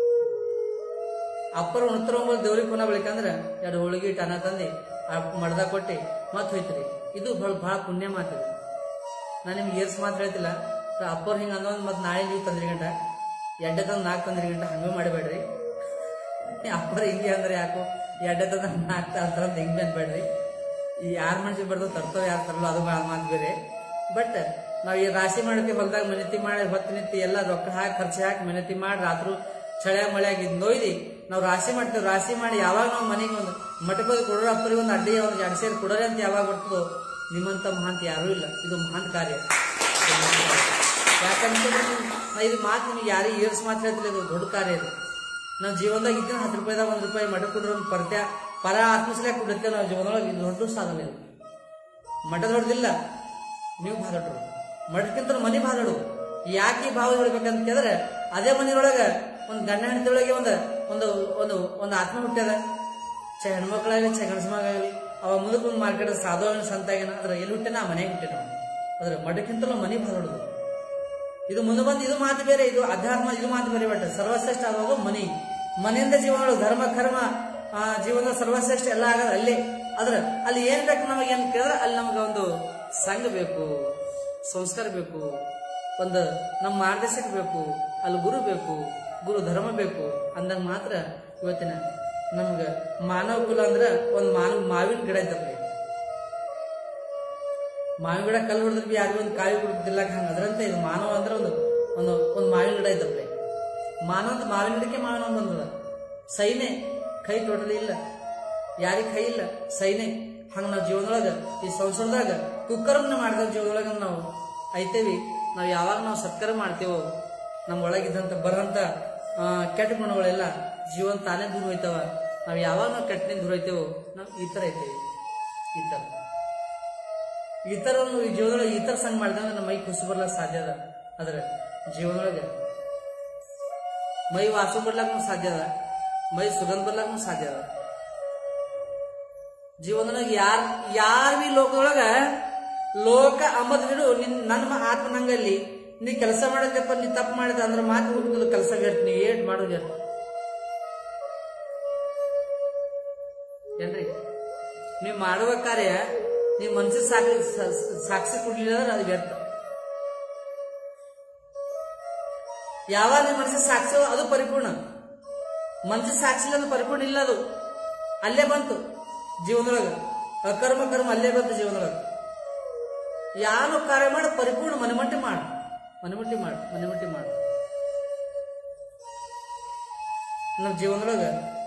ಅಪ್ಪರ ಉಣ್ತರ ದೇವ್ರಿಗೆ ಪುನಃ ಬೆಳಿಕಂದ್ರೆ ಎರಡು ಹೋಳಿಗೆ ಇಟ್ಟು ಅನ್ನ ತಂದು ಆ ಮಡ್ದಾಗ ಕೊಟ್ಟು ಮತ್ತೆ ಹೋಯ್ತಿರಿ ಇದು ಭಾಳ ಭಾಳ ಪುಣ್ಯ ಮಾತು ಇದು. ನಾನು ನಿಮ್ಗೆ ಏರ್ಸ್ ಮಾತು ಹೇಳ್ತಿಲ್ಲ ಅಪ್ಪರ್ ಹಿಂಗೆ ಅಂದೊಂದು ಮತ್ತೆ ನಾಳೆ ನೀವು ತಂದ್ರಿ ಗಂಟ ಎಡ್ಡೆ ತಂದು ನಾಲ್ಕು ತಂದ್ರಿ ಗಂಟ ಹಂಗೆ ಮಾಡಬೇಡ್ರಿ ಅಪ್ಪರ ಹಿಂಗೆ ಅಂದ್ರೆ ಯಾಕೋ ಎಡ್ಡೆ ತಂದ ನಾಲ್ಕು ತರ್ತಾರ ಅಂತ ಹಿಂಗೆ ಅನ್ಬೇಡ್ರಿ ಈ ಯಾರ ಮನ್ಸಿಗೆ ಬರ್ದು ತರ್ತೋ ಯಾರು ತರಲ್ಲ ಅದು ಭಾಳ ಮಾತು ಬೇರೆ ಬಟ್ ನಾವ್ ಈ ರಾಶಿ ಮಾಡ್ತೀವಿ ಹೊಲದಾಗ ಮೆನತಿ ಮಾಡಿ ಹೊತ್ತು ನಿಂತಿ ಎಲ್ಲ ರೊಕ್ಕ ಹಾಕಿ ಖರ್ಚು ಹಾಕಿ ಮೆನತಿ ಮಾಡಿ ರಾತ್ರಿ ಚಳ್ಯಾಗ ಮಳೆಯಾಗ ಇದ್ ನೋಯ್ದಿ ನಾವು ರಾಶಿ ಮಾಡ್ತೀವಿ ರಾಶಿ ಮಾಡಿ ಯಾವಾಗ ನಾವು ಮನೆಗೆ ಒಂದು ಮಟಕೋದ ಕೊಡೋರ ಅಪ್ಪರಿಗೆ ಒಂದು ಅಡ್ಡಿ ಒಂದು ಎರಡು ಸೇರಿ ಕೊಡೋರೆ ಅಂತ ಯಾವಾಗ ಬರ್ತದೋ ನಿಮ್ಮಂತ ಮಹಾಂತ ಯಾರೂ ಇಲ್ಲ ಇದು ಮಹಾನ್ ಕಾರ್ಯ ಯಾಕಂತಂದ್ರೆ ನಾ ಇದು ಮಾತು ನಿಮಗೆ ಯಾರಿಗೆ ಏರ್ಸ್ ಮಾತ್ರ ಹೇಳ್ತಿಲ್ಲ ಇದು ದೊಡ್ಡ ಕಾರ್ಯ ಇದು ನಾವು ಜೀವನದಾಗ ಇದ್ದ ಹತ್ತು ರೂಪಾಯಿದಾಗ ಒಂದು ರೂಪಾಯಿ ಮಠ ಕೊಡ್ರೆ ಒಂದು ಪರ್ತ್ಯ ಪರ ಆತ್ಮಸಲೆ ಕೊಡುತ್ತೆ ನಾವು ಜೀವನದೊಳಗೆ ಇದು ದೊಡ್ಡ ಸಾಧನೆ ಇದು ಮಠ ದೊಡ್ಡದಿಲ್ಲ ನೀವು ಭಾದಡ್ರು ಮಠಕ್ಕಿಂತ ಮನಿ ಭಾದಡು ಯಾಕೆ ಈ ಭಾವ ಹೇಳ್ಬೇಕಂತ ಕೇಳಿದ್ರೆ ಅದೇ ಮನೆಯೊಳಗ ಒಂದು ಗಂಡ ಹೆಂಡತಿಯೊಳಗೆ ಒಂದು ಒಂದು ಒಂದು ಒಂದು ಆತ್ಮ ಹುಟ್ಟ್ಯದ ಚ ಹೆಣ್ಮಕ್ಳಾಗಲಿ ಚ ಗಂಡಸ ಮಗಾಗಲಿ ಅವ ಮುಂದಕ್ಕೆ ಒಂದು ಮಾರ್ಕೆಟ್ ಸಾಧುವಿನ ಸಂತಾಗಿನ ಅದ್ರ ಎಲ್ಲಿ ಹುಟ್ಟೆನ ಆ ಮನೆಗೆ ಹುಟ್ಟೆ ನಾವು ಅದ್ರ ಮಠಕ್ಕಿಂತಲೂ ಮನಿ ಭಾದಡುದು ಇದು ಮುಂದೆ ಬಂದು ಇದು ಮಾತು ಬೇರೆ ಇದು ಅಧ್ಯಾತ್ಮ ಇದು ಮಾತು ಬೇರೆ ಬಟ್ ಸರ್ವಶ್ರೇಷ್ಠ ಆಗೋದು ಮನಿ ಮನೆಯಿಂದ ಜೀವನಗಳು ಧರ್ಮ ಕರ್ಮ ಆ, ಜೀವನದ ಸರ್ವಶ್ರೇಷ್ಠ ಎಲ್ಲ ಆಗೋದು ಅಲ್ಲೇ ಆದ್ರೆ ಅಲ್ಲಿ ಏನ್ ಬೇಕು ನಮಗೆ ಏನ್ ಕೇಳಿದ್ರೆ ಅಲ್ಲಿ ನಮಗೆ ಒಂದು ಸಂಘ ಬೇಕು ಸಂಸ್ಕಾರ ಬೇಕು ಒಂದು ನಮ್ಮ ಮಾರ್ಗದರ್ಶಕ ಬೇಕು ಅಲ್ಲಿ ಗುರು ಬೇಕು ಗುರು ಧರ್ಮ ಬೇಕು ಅಂದಾಗ ಮಾತ್ರ ಇವತ್ತಿನ ನಮ್ಗೆ ಮಾನವ ಕುಲ ಅಂದ್ರೆ ಒಂದು ಮಾನವ ಮಾವಿನ ಗಿಡ ಇದ್ದಪ್ಪ ಮಾವಿನ ಗಿಡ ಕಲ್ಲು ಹೊಡೆದ್ರೆ ಬಿ ಯಾರಿಗೂ ಒಂದು ಕಾಯಿ ಕೊಡ್ತಿಲ್ಲ ಹಂಗ ಅದರಂತೆ ಇದು ಮಾನವ ಅಂದ್ರೆ ಒಂದು ಒಂದು ಒಂದು ಮಾವಿನ ಗಿಡ ಇದ್ದಪ್ಪ ಮಾನವ ಅಂತ ಮಾವಿನ ಗಿಡಕ್ಕೆ ಮಾವಿನ ಒಂದು ಬಂದದ ಸೈನೆ ಕೈ ಟೋಟಲಿ ಇಲ್ಲ ಯಾರಿಗೆ ಕೈ ಇಲ್ಲ ಸೈನೆ ಹಂಗ ನಾವು ಜೀವನದೊಳಗ ಈ ಸಂಸಾರದಾಗ ಕುಕ್ಕರ್ನ ಮಾಡಿದ ಜೀವನದೊಳಗ ನಾವು ಐತೇವಿ ನಾವು ಯಾವಾಗ ನಾವು ಸತ್ಕಾರ ಮಾಡ್ತೇವೋ ನಮ್ಮ ಒಳಗಿದ್ದಂತ ಬರಂತ ಆ, ಕೆಟ್ಟ ಗುಣಗಳೆಲ್ಲ ಜೀವನ ತಾನೇ ದೂರ ಹೋಯ್ತವ ನಾವು ಯಾವಾಗ ನಾವು ಕೆಟ್ಟನಿಂದ ದೂರ ಹೋಯ್ತೇವೋ ನಾವು ಈ ತರ ಐತೇವಿ ಈ ತರ ಈ ತರ ಒಂದು ಈ ಜೀವನದೊಳಗೆ ಈ ತರ ಸಂಗ್ ಮಾಡಿದಾಗ ನಮ್ಮ ಮೈ ಖುಷಿ ಬರ್ಲಕ್ ಸಾಧ್ಯ ಅದ ಆದ್ರೆ ಜೀವನದೊಳಗೆ ಮೈ ವಾಸು ಬರ್ಲಾಕ ಸಾಧ್ಯ ಅದ ಮೈ ಸುಗಂಧ ಬರ್ಲಾಕ ಸಾಧ್ಯ ಅದ ಜೀವನದೊಳಗೆ ಯಾರ್ ಯಾರ್ ಬಿ ಲೋಕದೊಳಗ ಲೋಕ ಅಂಬದ್ ಬಿಡು ನಿನ್ ನನ್ನ ಆತ್ಮ ನಂಗಲ್ಲಿ ನೀ ಕೆಲಸ ಮಾಡದಪ್ಪ ನೀ ತಪ್ಪು ಮಾಡಿದ ಅಂದ್ರೆ ಮಾತು ಹುಡುಕದು ಕೆಲಸ ಗಟ್ಟಿ ನೀ ಏಟ್ ಮಾಡೋದು ಗಟ್ಟಿ ಏನ್ರಿ ನೀವ್ ಮಾಡುವ ಕಾರ್ಯ ನೀವ್ ಮನ್ಸಿಗೆ ಸಾಕಿ ಸಾಕ್ಷಿ ಕೊಡ್ಲಿಲ್ಲ ಅಂದ್ರೆ ಅದು ವ್ಯರ್ಥ ಯಾವಾಗ ನಿಮ್ ಮನಸ್ಸಿಗೆ ಸಾಕ್ಷಿ ಅದು ಪರಿಪೂರ್ಣ ಮನಸ್ಸಿಗೆ ಸಾಕ್ಷಿ ಇಲ್ಲ ಅದು ಪರಿಪೂರ್ಣ ಇಲ್ಲ ಅದು ಅಲ್ಲೇ ಬಂತು ಜೀವನದೊಳಗ ಅಕರ್ಮ ಕರ್ಮ ಅಲ್ಲೇ ಬಂತು ಜೀವನದೊಳಗ ಯಾರು ಕಾರ್ಯ ಮಾಡಿ ಪರಿಪೂರ್ಣ ಮನೆಮಟ್ಟಿ ಮಾಡು ಮನೆಮಟ್ಟಿ ಮಾಡು ಮನೆಮಟ್ಟಿ ಮಾಡು ನಮ್ಮ ಜೀವನದೊಳಗ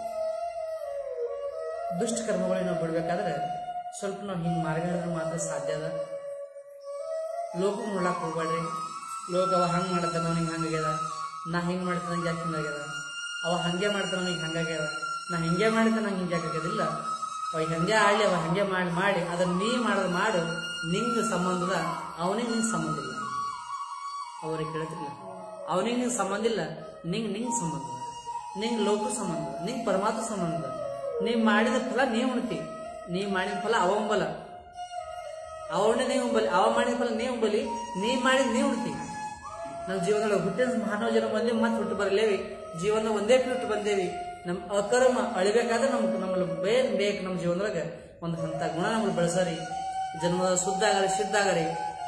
ದುಷ್ಟ ಕರ್ಮಗಳಿಗೆ ನಾವು ಬಿಡ್ಬೇಕಾದ್ರೆ ಸ್ವಲ್ಪ ನಾವು ಹಿಂಗೆ ಮಾರ್ಗ ಹಿಡಿದ್ರೆ ಮಾತ್ರ ಸಾಧ್ಯ ಅದ ಲೋಕ ನೋಡಕ್ ಹೋಗ್ಬೇಡ್ರಿ ಲೋಕ ಅವ ಹಂಗೆ ಮಾಡ್ತಾನ ಅವ್ನಿಗೆ ಹಂಗಾಗ್ಯದ ನಾ ಹಿಂಗೆ ಮಾಡ್ತಾನ ನಂಗೆ ಯಾಕೆ ಹಿಂಗಾಗ್ಯದ ಅವ ಹಂಗೆ ಮಾಡ್ತಾನ ನನಗೆ ಹಂಗಾಗ್ಯದ ನಾ ಹಿಂಗೆ ಮಾಡಿದ್ರೆ ನಂಗೆ ಹಿಂಗೆ ಯಾಕೆ ಆಗ್ಯದಿಲ್ಲ ಅವ ಹಂಗೆ ಆಡ್ಲಿ ಅವ ಹಂಗೆ ಮಾಡಿ ಮಾಡಿ ಅದನ್ನ ನೀ ಮಾಡೋದು ಮಾಡು ನಿಂಗೆ ಸಂಬಂಧದ ಅವನಿಗೆ ನಿಂಗೆ ಸಂಬಂಧ ಇಲ್ಲ ಅವ್ರಿಗೆ ಕೇಳ್ತಿರ್ಲಿಲ್ಲ ಅವನಿಗೆ ನಿಂಗೆ ಸಂಬಂಧ ಇಲ್ಲ ನಿಂಗೆ ನಿಂಗೆ ಸಂಬಂಧ ನಿಂಗೆ ಲೋಕ ಸಂಬಂಧ ನಿಂಗೆ ಪರಮಾತ್ಮ ಸಂಬಂಧ ನೀ ಮಾಡಿದ ಫಲ ನೀ ಉಣ್ತಿ ನೀ ಮಾಡಿದ ಫಲ ಅವ ಉಂಬಲ ಅವನೇ ನೀವು ಉಂಬಲಿ ಅವ ಮಾಡಿದ ಫಲ ನೀ ಉಂಬಲಿ ನೀ ಮಾಡಿದ ನೀ ಉಣ್ತಿ ನಮ್ಮ ಜೀವನದೊಳಗೆ ಹುಟ್ಟಿದ ಮಾನವ ಜನ ಬಂದೇ ಮತ್ತೆ ಹುಟ್ಟು ಬರಲೇವಿ ಜೀವನ ಒಂದೇ ಹುಟ್ಟು ಬಂದೇವಿ ನಮ್ಮ ಅಕರ್ಮ ಅಳಿಬೇಕಾದ್ರೆ ನಮ್ಗೆ ನಮ್ಮಲ್ಲಿ ಬೇನ್ ಬೇಕು ನಮ್ಮ ಜೀವನದೊಳಗೆ ಒಂದು ಹಂತ ಗುಣ ನಮ್ಮಲ್ಲಿ ಬೆಳೆಸರಿ ಜನ್ಮದ ಶುದ್ಧ ಆಗಲಿ ಸಿದ್ಧ ಆಗಲಿ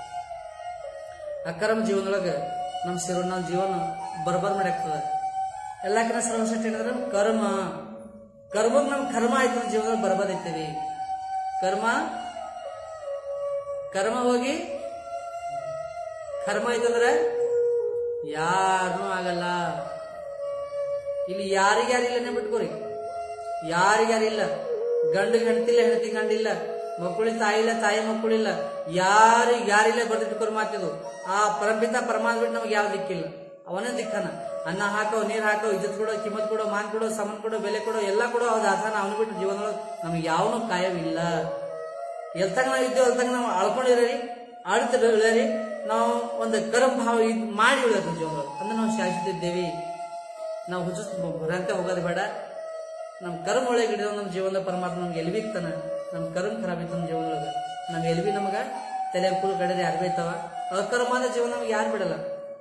ಅಕರ್ಮ ಜೀವನದೊಳಗೆ ನಮ್ಮ ಶಿವ ನಮ್ಮ ಜೀವನ ಬರ್ಬರ್ ಮಾಡ್ಯಾಗ್ತದ ಎಲ್ಲಕ್ಕಿಂತ ಸರ್ವಶ್ರೇಷ್ಠ ಹೇಳಿದ್ರೆ ಕರ್ಮ ಕರ್ಮಕ್ಕೆ ನಮ್ ಕರ್ಮ ಆಯ್ತು ನಮ್ಮ ಜೀವನದಲ್ಲಿ ಬರ್ಬದೈತೀವಿ ಕರ್ಮ ಕರ್ಮ ಹೋಗಿ ಕರ್ಮ ಆಯ್ತಂದ್ರೆ ಯಾರನ್ನೂ ಆಗಲ್ಲ ಇಲ್ಲಿ ಯಾರಿಗ್ಯಾರಿಲ್ಲ ಬಿಟ್ಕೋರಿ ಯಾರಿಗ್ಯಾರಿಲ್ಲ ಗಂಡು ಹೆಣ್ತಿಲ್ಲ ಹೆಣ್ತಿ ಗಂಡಿಲ್ಲ ಮಕ್ಕಳಿಗೆ ತಾಯಿ ಇಲ್ಲ ತಾಯಿ ಮಕ್ಕಳಿಲ್ಲ ಯಾರಿಗೆ ಯಾರಿಲ್ಲ ಬರ್ದಿಟ್ಕೋರ್ ಮಾತಿದು ಆ ಪರಪಿತ ಪರಮಾತ್ಮ ಬಿಟ್ಟು ನಮ್ಗೆ ಯಾವ ದಿಕ್ಕಿಲ್ಲ ಅವನೇ ದಿಕ್ಕನ ಅನ್ನ ಹಾಕೋ ನೀರ್ ಹಾಕೋ ಇಜ್ಜತ್ ಕೊಡೋ ಕಿಮ್ಮತ್ ಕೊಡೋ ಮಾನ್ ಕೊಡೋ ಸಮನ್ ಕೊಡೋ ಬೆಲೆ ಕೊಡೋ ಎಲ್ಲ ಕೊಡೋ ಅವ್ರ ಆಧಾನ ಅವನು ಬಿಟ್ಟು ಜೀವನದೊಳಗೆ ನಮ್ಗೆ ಯಾವನೂ ಕಾಯವಿಲ್ಲ ಎಲ್ತಂಗ ನಾವು ಇದ್ದೇವೆ ಅಲ್ತಂಗ ನಾವು ಆಳ್ಕೊಂಡಿರಿ ಆಡ್ತಿರಿ ನಾವು ಒಂದು ಕರ್ಮ ಭಾವ ಇದ್ ಮಾಡಿ ಉಳಿದ ಜೀವನದೊಳಗೆ ಅಂದ್ರೆ ನಾವು ಶಾಶ್ವತಿದ್ದೇವೆ ನಾವು ಹುಚ್ಚು ಬರಂತೆ ಹೋಗೋದು ಬೇಡ ನಮ್ಮ ಕರ್ಮ ಒಳಗೆ ಹಿಡಿದ ನಮ್ಮ ಜೀವನದ ಪರಮಾತ್ಮ ನಮ್ಗೆ ಎಲ್ವಿ ಇಕ್ತಾನ ನಮ್ಮ ಕರ್ಮ ಖರಾಬ್ ಇತ್ತು ನಮ್ಮ ಜೀವನದೊಳಗೆ ನಮ್ಮ ಎಲ್ವಿ ನಮಗ ತಲೆ ಕುಲ್ ಕಡೆದ ಯಾರು ಬೈತಾವ ಅಕರ್ಮದ ಜೀವನ ನಮ್ಗೆ ಯಾರು ಬಿಡಲ್ಲ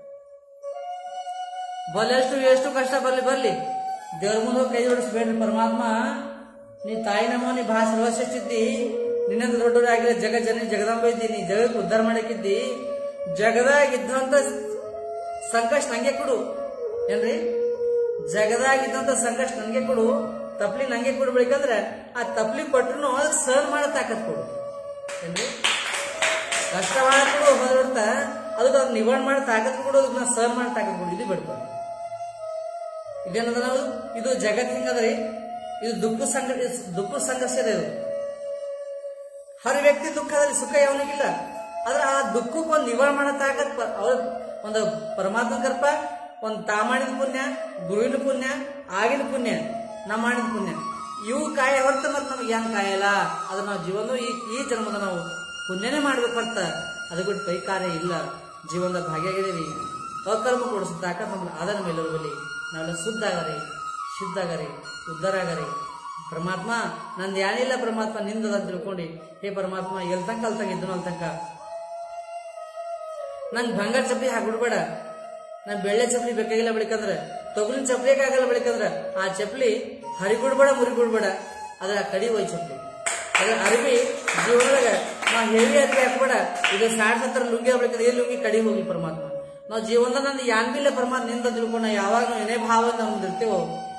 ಬಲೆಷ್ಟು ಎಷ್ಟು ಕಷ್ಟ ಬರ್ಲಿ ಬರ್ಲಿ ದೇವ್ರ ಮುಂದೆ ಹೋಗಿ ಕೈ ಜೋಡಿಸ್ಬೇಡ್ರಿ ಪರಮಾತ್ಮ ನೀ ತಾಯಿ ನಮ್ಮ ನೀ ಭಾಳ ಸರ್ವಶ್ರೇಷ್ಠಿದ್ದಿ ನಿನ್ನಂತ ದೊಡ್ಡವ್ರು ಆಗಿಲ್ಲ ಜಗ ಜನ ಜಗದಾಂಬ ಇದ್ದಿ ನೀ ಜಗಕ್ಕೆ ಉದ್ಧಾರ ಮಾಡಕ್ಕಿದ್ದಿ ಜಗದಾಗ ಇದ್ದಂತ ಸಂಕಷ್ಟ ನಂಗೆ ಕೊಡು ಏನ್ರಿ ಜಗದಾಗ ಇದ್ದಂತ ಸಂಕಷ್ಟ ನಂಗೆ ಕೊಡು ತಪ್ಲಿ ನಂಗೆ ಕೊಡ್ಬೇಕಂದ್ರೆ ಆ ತಪ್ಲಿ ಕೊಟ್ರು ಅದಕ್ಕೆ ಸರ್ ಮಾಡೋ ತಾಕತ್ ಕೊಡು ಏನ್ರಿ ಕಷ್ಟ ಮಾಡಕ್ಕೂ ಹೋದ್ಬಿಡ್ತ ಅದಕ್ಕೆ ಅದನ್ನ ನಿವಾರಣೆ ಮಾಡಿ ತಾಕತ್ ಕೊಡು ಅದನ್ನ ಸರ್ ಮಾಡಿ ತಾಕತ್ ಕೊಡು ಇದು ಬಿಡ್ಬಾರ್ದು ಇದೇನದ ನಾವು ಇದು ಜಗತ್ ಹಿಂಗದ್ರಿ ಇದು ದುಃಖ ಸಂಘ ದುಃಖ ಸಂಘರ್ಷ ಇದೆ ಇದು ಹರ ವ್ಯಕ್ತಿ ದುಃಖದಲ್ಲಿ ಸುಖ ಯಾವನಿಗಿಲ್ಲ ಆದ್ರೆ ಆ ದುಃಖಕ್ಕೆ ಒಂದು ನಿವಾರಣೆ ಮಾಡೋ ತಾಕತ್ ಪ- ಅವ್ರ ಒಂದು ಪರಮಾತ್ಮ ಕೃಪ ಒಂದು ತಾ ಮಾಡಿದ ಪುಣ್ಯ ಗುರುವಿನ ಪುಣ್ಯ ಆಗಿನ ಪುಣ್ಯ ನಾ ಮಾಡಿದ ಪುಣ್ಯ ಇವು ಕಾಯ ಹೊರತು ಮತ್ತೆ ನಮ್ಗೆ ಏನ್ ಕಾಯಲ್ಲ ಅದು ನಾವು ಜೀವನ ಈ ಈ ಜನ್ಮದ ನಾವು ಪುಣ್ಯನೇ ಮಾಡ್ಬೇಕು ಅಂತ ಅದು ಬಿಟ್ಟು ಕೈ ಕಾರ್ಯ ಇಲ್ಲ ಜೀವನದ ಭಾಗಿಯಾಗಿದ್ದೀವಿ ಅಕರ್ಮ ಕೊಡಿಸೋ ತಾಕತ್ ನಮ್ಗೆ ಆದನ ಮೇಲೆ ಬಲಿ ನಾವೆಲ್ಲ ಶುದ್ಧ ಆಗರಿ ಶುದ್ಧ ಆಗರಿ ಉದ್ಧಾರ ಆಗರಿ ಪರಮಾತ್ಮ ನಂದು ಏನಿಲ್ಲ ಪರಮಾತ್ಮ ನಿಂದದ ಅಂತ ತಿಳ್ಕೊಂಡು ಹೇ ಪರಮಾತ್ಮ ಎಲ್ ತನಕ ಅಲ್ಲಿ ತನಕ ಇದ್ದನು ಅಲ್ಲಿ ತನಕ ನಂಗೆ ಬಂಗಾರ ಚಪ್ಪಲಿ ಹಾಕ್ಬಿಡ್ಬೇಡ ನಂಗೆ ಬೆಳ್ಳೆ ಚಪ್ಪಲಿ ಬೇಕಾಗಿಲ್ಲ ಬೆಳಿಕಂದ್ರೆ ತೊಗಲಿನ ಚಪ್ಪಲಿಗೆ ಆಗಲ್ಲ ಬೆಳಿಕಂದ್ರೆ ಆ ಚಪ್ಪಲಿ ಹರಿಗುಡ್ಬೇಡ ಮುರಿಗುಡ್ಬೇಡ ಅದ್ರ ಕಡಿ ಹೋಯ್ ಚಪ್ಪಲಿ ಅದ್ರ ಅರಿವಿ ಜೀವನದಾಗ ನಾ ಹೆವಿ ಅರಿವಿ ಹಾಕ್ಬೇಡ ಇದು ಸಾಡ್ ಹತ್ರ ಲುಂಗಿ ಆಗ್ಬೇಕಂದ್ರೆ ಈ ಲುಂಗಿ ಕಡಿ ಹೋಗ್ಲಿ ಪರಮಾತ್ಮ ನಾವು ಜೀವನದಾಗ ನಂದು ಯಾನ್ ಬಿಲ್ಲ ಪರಮಾತ್ಮ ನಿಂದ ತಿಳ್ಕೊಂಡು ಯಾವಾಗ ನಾವು ಏನೇ ಭಾವ ನಮ್ದು ಇರ್ತೇವೋ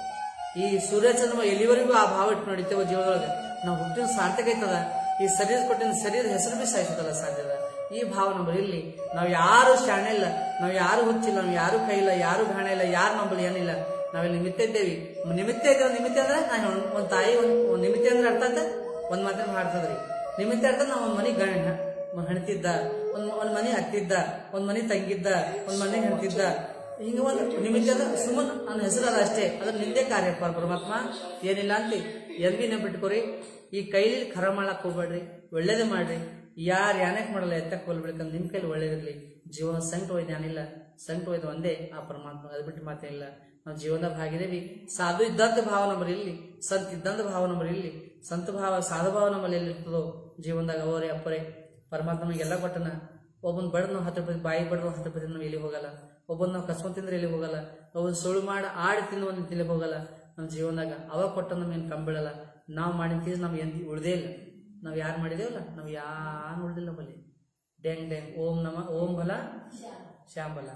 ಈ ಸೂರ್ಯಚಂದ್ರ ಎಲ್ಲಿವರೆಗೂ ಆ ಭಾವ ಇಟ್ಟು ನಡಿತೇವೋ ಜೀವನದೊಳಗೆ ನಾವು ಹುಟ್ಟಿನ ಸಾರ್ಥಕ ಐತದ ಈ ಶರೀರ ಕೊಟ್ಟಿನ ಶರೀರದ ಹೆಸರು ಬಿ ಸಾಯಿಸೋದಲ್ಲ ಸಾಧ್ಯದ ಈ ಭಾವ ನಮ್ಮಲ್ಲಿ ಇರ್ಲಿ ನಾವು ಯಾರು ಶಾಣೆ ಇಲ್ಲ ನಾವು ಯಾರು ಹುಚ್ಚಿಲ್ಲ ನಾವು ಯಾರು ಕೈ ಇಲ್ಲ ಯಾರು ಗಾಣ ಇಲ್ಲ ಯಾರು ನಮ್ಮಲ್ಲಿ ಏನಿಲ್ಲ ನಾವಿಲ್ಲಿ ನಿಮಿತ್ತ ಇದ್ದೇವಿ ನಿಮಿತ್ತ ಇದ್ದೇವೆ ನಿಮಿತ್ತ ಅಂದ್ರೆ ನಾನು ಒಂದ್ ತಾಯಿ ಒಂದ್ ಒಂದ್ ನಿಮಿತ್ತ ಅಂದ್ರೆ ಅರ್ಥ ಅಂತ ಒಂದ್ ಮಾತಿನ ಮಾಡ್ತದ್ರಿ ನಿಮಿತ್ತ ಅರ್ಥ ನಾವು ಒಂದ್ ಮನಿ ಗಣ ಹೆಣ್ತಿದ್ದ ಒಂದ್ ಒಂದ್ ಮನಿ ಹತ್ತಿದ್ದ ಒಂದ್ ಮನಿ ತಂಗಿದ್ದ ಒಂದ್ ಮನೆ ಹೆಣ್ತಿದ್ದ ಹಿಂಗ ಒಂದು ನಿಮಿತ್ತ ಅಂದ್ರೆ ಸುಮ್ಮನ್ ನನ್ನ ಹೆಸರು ಅದ ಅಷ್ಟೇ ಅದ್ರ ನಿಂದೆ ಕಾರ್ಯಪ್ಪ ಪರಮಾತ್ಮ ಏನಿಲ್ಲ ಅಂತ ಎಲ್ ಬಿ ನೆನ್ಪಿಟ್ಕೋರಿ ಈ ಕೈಲಿ ಖರ ಮಾಡಕ್ ಹೋಗ್ಬೇಡ್ರಿ ಒಳ್ಳೇದೇ ಮಾಡ್ರಿ ಯಾರು ಯಾನಕ್ ಮಾಡಲ್ಲ ಎತ್ತಕ್ ಹೋಗ್ಬೇಕಂದ್ರೆ ನಿಮ್ ಕೈಲಿ ಒಳ್ಳೇದಿರ್ಲಿ ಜೀವನ ಸಂಕಟ ಹೋಯ್ತು ಏನಿಲ್ಲ ಸಂಕಟ ಹೋಯ್ತು ಒಂದೇ ಆ ಪರಮಾತ್ಮ ಅದ್ ಬಿಟ್ಟು ಮಾತೇನಿಲ್ಲ ನಾವು ಜೀವನದಾಗ ಭಾಗಿದೇವಿ ಸಾಧು ಇದ್ದಂತ ಭಾವ ನಮ್ಮಲ್ಲಿ ಇಲ್ಲಿ ಸಂತ ಇದ್ದಂತ ಭಾವ ನಮ್ಮಲ್ಲಿ ಇಲ್ಲಿ ಸಂತ ಭಾವ ಸಾಧು ಭಾವ ನಮ್ಮಲ್ಲಿ ಎಲ್ಲಿರ್ತದೋ ಜೀವನದಾಗ ಅವರೇ ಅಪ್ಪರೇ ಪರಮಾತ್ಮ ನಮಗೆಲ್ಲ ಕೊಟ್ಟನ ಒಬ್ಬನ್ ಬಡ್ದು ನಾವು ಹತ್ತು ರೂಪಾಯಿ ಬಾಯಿ ಬಡ್ದು ಹತ್ತು ರೂಪಾಯಿ ನಾವು ಎಲ್ಲಿ ಹೋಗಲ್ಲ ಒಬ್ಬನ್ ನಾವು ಕಸ್ಕೊಂಡ್ ತಿಂದ್ರೆ ಎಲ್ಲಿ ಹೋಗಲ್ಲ ಒಬ್ಬನ್ ಸುಳ್ಳು ಮಾಡಿ ಆಡಿ ತಿಂದು ಒಂದು ತಿಲ್ಲಿ ಹೋಗಲ್ಲ ನಮ್ಮ ಜೀವನದಾಗ ಅವಾಗ ಕೊಟ್ಟ ನಮ್ಗೇನು ಕಂಬಿಡಲ್ಲ ನಾವು ಮಾಡಿದ ತೀಸ್ ನಮ್ಗೆ ಎಂದಿ ಉಳ್ದೇ ಇಲ್ಲ ನಾವು ಯಾರು ಮಾಡಿದೇವಲ್ಲ ನಾವು ಯಾರು ಉಳ್ದಿಲ್ಲ ಬಲ್ಲಿ ಡ್ಯಾಂಗ್ ಡ್ಯಾಂಗ್ ಓಂ ನಮ ಓಂ ಬಲ ಶ್ಯಾಮ್ ಬಲ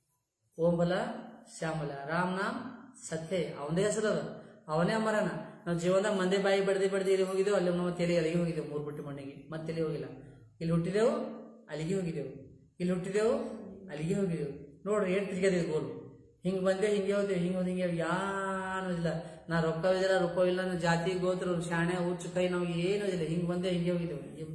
ಓಂ ಬಲ ಶ್ಯಾಮಲ ರಾಮ್ ನಾಮ್ ಸತ್ಯ ಅವನದೇ ಹೆಸರು ಅದ ಅವನೇ ಅಮರನ ನಾವು ಜೀವನದಾಗ ಮಂದಿ ಬಾಯಿ ಬಡ್ದಿ ಬಡ್ದಿ ಇಲ್ಲಿ ಹೋಗಿದ್ದೇವೆ ಅಲ್ಲಿ ನಾವು ತಲೆ ಅಲ್ಲಿಗೆ ಹೋಗಿದ್ದೇವೆ ಮೂರು ಬಿಟ್ಟು ಮಣ್ಣಿಗೆ ಮತ್ತೆ ಎಲ್ಲಿ ಹೋಗಿಲ್ಲ ಇಲ್ಲಿ ಹುಟ್ಟಿದೆವು ಅಲ್ಲಿಗೆ ಹೋಗಿದ್ದೆವು ಇಲ್ಲಿ ಹುಟ್ಟಿದೆವು ಅಲ್ಲಿಗೆ ಹೋಗಿದ್ದೆವು ನೋಡ್ರಿ ಏಟ್ ತಿರ್ಗದೇವು ಗೋಲು ಹಿಂಗೆ ಬಂದೆ ಹಿಂಗೆ ಹೋದೆವು ಹಿಂಗೆ ಹೋದ್ ಹಿಂಗೆ ಯಾನು ಇಲ್ಲ ನಾ ರೊಕ್ಕ ಇದ್ರೆ ರೊಕ್ಕ ಇಲ್ಲ ನಾ ಜಾತಿ ಗೋತ್ರ ಶಾಣೆ ಹುಚ್ಚು ಕೈ ನಮ್ಗೆ ಏನೂ ಇಲ್ಲ ಹಿಂಗೆ ಬಂದೆ ಹಿಂಗೆ ಹೋಗಿದ್ದೆವು ಏನ್-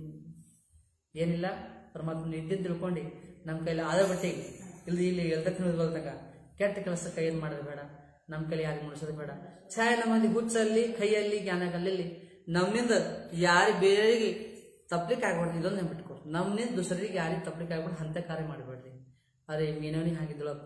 ಏನಿಲ್ಲ ಪರಮಾತ್ಮ ನಿದ್ದೆ ತಿಳ್ಕೊಂಡು ನಮ್ಮ ಕೈಲಿ ಆದ ಬಟ್ಟೆಗೆ ಇಲ್ಲಿ ಇಲ್ಲಿ ಎಲ್ದಕ್ಕೆ ಬಲ್ತಂಗ ಕೆಟ್ಟ ಕೆಲಸ ಕೈಯಲ್ಲಿ ಮಾಡೋದು ಬೇಡ ನಮ್ಮ ಕೈಲಿ ಯಾರಿಗೆ ಮುಡಿಸೋದು ಬೇಡ ಛಾಯ್ ನಮ್ಮಲ್ಲಿ ಹುಚ್ಚಲ್ಲಿ ಕೈಯಲ್ಲಿ ಜ್ಞಾನಗಲ್ಲಲ್ಲಿ ನಮ್ಮಿಂದ ಯಾರು ಬೇರೆಗೆ ತಪ್ಲಿಕ್ಕೆ ಆಗ್ಬಾರ್ದು ಇದೊಂದು ನೆನ್ಪಿಟ್ಕೊ ನಮ್ಮಿಂದ ದುಸರಿಗೆ ಯಾರಿಗೆ ತಪ್ಲಿಕ್ಕೆ ಆಗ್ಬಾರ್ದು ಅಂತ ಕಾರ್ಯ ಮಾಡಬೇಡ್ರಿ ಅರೆ ಮೀನವನಿಗೆ ಹಾಕಿದ್ಳಪ್ಪ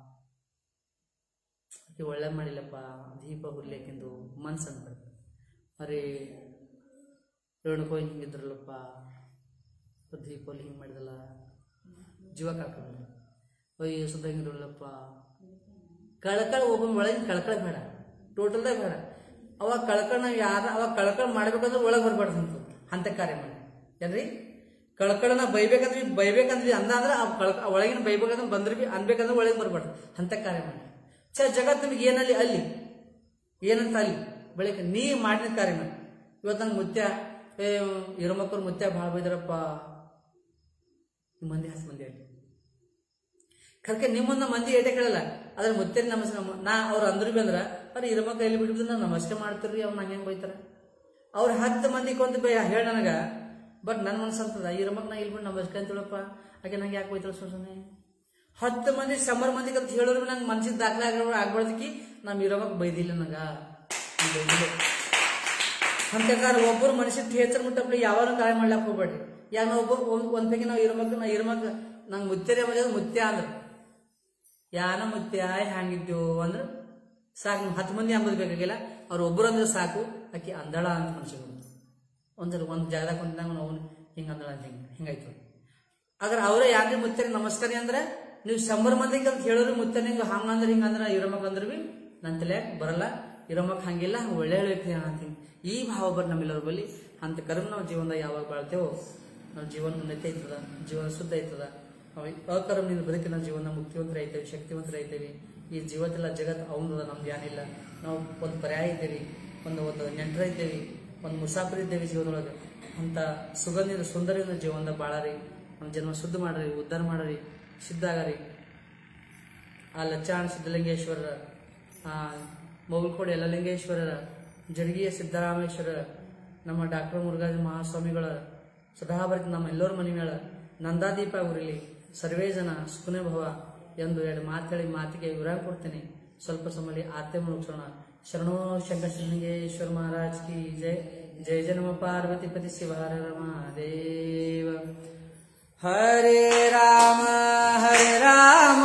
ಆಕೆ ಒಳ್ಳೆ ಮಾಡಿಲ್ಲಪ್ಪ ದೀಪ ಹುರ್ಲಿಕ್ಕೆಂದು ಮನ್ಸು ಅನ್ಬಾರ್ದು ಅರೆ ರೇಣುಕೋಯ್ ಹಿಂಗಿದ್ರಲ್ಲಪ್ಪ ದೀಪಲ್ಲಿ ಹಿಂಗೆ ಮಾಡಿದಲ್ಲ ಜೀವ ಕಾಕೊಂಡು ಅಯ್ಯೋ ಸುದ್ದ ಹಿಂಗಿರಲ್ಲಪ್ಪ ಕಳ್ಕಳ ಒಬ್ಬ ಒಳಗಿನ ಕಳ್ಕಳ ಬೇಡ ಟೋಟಲ್ದಾಗ ಬೇಡ ಅವಾಗ ಕಳ್ಕಳ ನಾವು ಯಾರ ಅವಾಗ ಕಳ್ಕಳ ಮಾಡ್ಬೇಕಂದ್ರೆ ಒಳಗೆ ಬರ್ಬಾರ್ದು ಅಂತ ಅಂತ ಕಾರ್ಯ ಮಾಡಿ ಏನ್ರಿ ಕಳ್ಕಳನ ಬೈಬೇಕಂದ್ರೆ ಬೈಬೇಕಂದ್ರೆ ಅಂದ ಅಂದ್ರೆ ಆ ಕಳ್ಕ ಆ ಒಳಗಿನ ಬೈಬೇಕಂದ್ರೆ ಬಂದ್ರೆ ಬಿ ಅನ್ಬೇಕಂದ್ರೆ ಒಳಗೆ ಬರ್ಬಾರ್ದು ಅಂತ ಕಾರ್ಯ ಮಾಡಿ ಛ ಜಗತ್ ನಿಮಗೆ ಏನಲ್ಲಿ ಅಲ್ಲಿ ಏನಂತ ಅಲ್ಲಿ ಬೆಳಿಗ್ಗೆ ನೀ ಮಾಡಿದ ಕಾರ್ಯ ಮಾಡಿ ಇವತ್ತು ನಂಗೆ ಮುತ್ಯ ಏ ಇರಮಕ್ಕರು ಮುತ್ಯ ಭಾಳ ಬೈದ್ರಪ್ಪ ಈ ಮಂದಿ ಹತ್ತು ಮಂದಿ ಅಲ್ಲಿ ಕರ್ಕೆ ನಿಮ್ಮನ್ನ ಮಂದಿ ಏಟೆ ಕೇಳಲ್ಲ ಅದ್ರ ಮುತ್ತೆ ನಮಸ್ಕಾರ ನಾ ಅವ್ರು ಅಂದ್ರು ಬಿ ಅಂದ್ರ ಅವ್ರು ಇರಮಕ್ಕ ಎಲ್ಲಿ ಬಿಟ್ಟಿದ್ದು ನಾ ನಮಸ್ಕಾರ ಮಾಡ್ತಿರ್ರಿ ಅವ್ರು ನಂಗೆ ಹೆಂಗ್ ಬೈತಾರ ಅವ್ರು ಹತ್ತು ಮಂದಿ ಕೊಂತ ಬೈ ಹೇಳ ನನಗ ಬಟ್ ನನ್ನ ಮನಸ್ಸು ಅಂತದ ಇರಮಕ್ ನಾ ಇಲ್ಲಿ ಬಿಟ್ಟು ನಮಸ್ಕಾರ ಅಂತೇಳಪ್ಪ ಆಕೆ ನಂಗೆ ಯಾಕೆ ಬೈತಾಳ ಸುಮ್ಮನೆ ಹತ್ತು ಮಂದಿ ಶಂಬರ್ ಮಂದಿ ಕಲ್ತು ಹೇಳೋರು ನಂಗೆ ಮನ್ಸಿಗೆ ದಾಖಲೆ ಆಗ ಆಗ್ಬಾರ್ದಕ್ಕಿ ನಮ್ ಇರಮಕ್ ಬೈದಿಲ್ಲ ನಂಗ ನಂಗ್ ಬೈದಿಲ್ಲ ಅಂತಕಾರ ಒಬ್ಬರು ಮನುಷ್ಯ ಥಿಯೇಟರ್ ಮುಟ್ಟಪ್ಲಿ ಯಾವಾಗ ಕಾರ್ಯ ಮಾಡ್ಲಾಕ್ ಹೋಗ್ಬೇಡ್ರಿ ಯಾಕ ನಾವು ಒಬ್ಬ ಒಂದ್ ಒಂದ್ ಪೈಕಿ ನಾವು ಇರಮಕ್ ನಾ ಇರಮಕ್ ನಂಗೆ ಮುತ್ಯರೇ ಮಜಾ ಮುತ್ಯ ಅಂದ್ರ ಯಾನ ಮುತ್ಯ ಹ್ಯಾಂಗಿದ್ದೇವು ಅಂದ್ರ ಸಾಕು ನೀವು ಹತ್ತು ಮಂದಿ ಅಂಬುದು ಬೇಕಾಗಿಲ್ಲ ಅವ್ರು ಒಬ್ಬರು ಅಂದ್ರೆ ಸಾಕು ಆಕಿ ಅಂದಳ ಅಂತ ಮನುಷ್ಯರು ಒಂದ್ಸಲ ಒಂದ್ ಜಾಗದಾಗ ಕುಂತಾಗ ನಾವು ಹಿಂಗ ಅಂದಳ ಅಂತ ಹಿಂಗ ಹಿಂಗಾಯ್ತು ಆದ್ರೆ ಅವರೇ ಯಾಕೆ ಮುತ್ತರ ನಮಸ್ಕಾರ ಅಂದ್ರೆ ನೀವು ಶಂಬರ್ ಮಂದಿಗೆ ಅಂತ ಹೇಳಿದ್ರು ಮುತ್ತ ನಿಂಗೆ ಹಂಗಂದ್ರೆ ಹಿಂಗಂದ್ರೆ ಇರಮಕ್ ಅಂದ್ರೆ ಬಿ ನನ್ನ ತಲೆ ಬರಲ್ಲ ಇರಮಕ್ ಹಂಗಿಲ್ಲ ಒಳ್ಳೆ ಒಳ್ಳೆ ವ್ಯಕ್ತಿ ಅಂತೀನಿ ಈ ಭಾವ ಬರ್ ನಮ್ಮೆಲ್ಲರ ಬಳಿ ಅಂತ ಕರ್ಮ ನಾವು ಜೀವನದಾಗ ಯಾವಾಗ ಬಾಳ್ತೇವೋ ನಾವು ಜೀವನ ಉನ್ನತಿ ಆಯ್ತದ ಜೀವನ ಶುದ್ಧ ಆಯ್ತದ ನಾವು ಅಕರ್ಮದಿಂದ ಬದುಕಿನ ಜೀವನ ಮುಕ್ತಿವಂತರ ಐತೇವೆ ಶಕ್ತಿವಂತರ ಐತೇವಿ ಈ ಜೀವತ್ತೆಲ್ಲ ಜಗತ್ ಅವನದ ನಮ್ದು ಏನಿಲ್ಲ ನಾವು ಒಂದು ಪರ್ಯಾಯ ಇದ್ದೇವೆ ಒಂದು ಒಂದು ನೆಂಟರ ಇದ್ದೇವೆ ಒಂದು ಮುಸಾಫರ್ ಇದ್ದೇವೆ ಜೀವನದೊಳಗೆ ಅಂತ ಸುಗಂಧಿನ ಸುಂದರಿನ ಜೀವನದ ಬಾಳರಿ ನಮ್ಮ ಜನ್ಮ ಶುದ್ಧ ಮಾಡ್ರಿ ಉದ್ಧಾರ ಮಾಡ್ರಿ ಸಿದ್ಧ ಆಗರಿ ಆ ಲಚ್ಚಾಣ ಸಿದ್ಧಲಿಂಗೇಶ್ವರರ ಆ ಮೊಗಲ್ಕೋಡಿ ಯಲ್ಲಲಿಂಗೇಶ್ವರರ ಜಡಗಿಯ ಸಿದ್ದರಾಮೇಶ್ವರ ನಮ್ಮ ಡಾಕ್ಟರ್ ಮುರುಘಾಜ ಮಹಾಸ್ವಾಮಿಗಳ ಸದಾಭರಿತ ನಮ್ಮ ಎಲ್ಲರ ಮನೆ ಮೇಳ ನಂದಾದೀಪ ಉರಿಲಿ ಸರ್ವೇ ಜನ ಸುಖನೇ ಭವ ಎಂದು ಎರಡು ಮಾತೇಳಿ ಮಾತಿಗೆ ವಿರಾಮ ಕೊಡ್ತೇನೆ ಸ್ವಲ್ಪ ಸಮಯ ಆತ್ಮ ಮುಗಿಸೋಣ ಶರಣೋ ಶಂಕರ ಸಿದ್ಧಲಿಂಗೇಶ್ವರ ಮಹಾರಾಜ್ ಕಿ ಜಯ ಜಯ ಜನ್ಮ ಪಾರ್ವತಿ ಪತಿ ಶಿವ ಹರ ಮಹಾದೇವ ಹರೇ ರಾಮ ಹರೇ ರಾಮ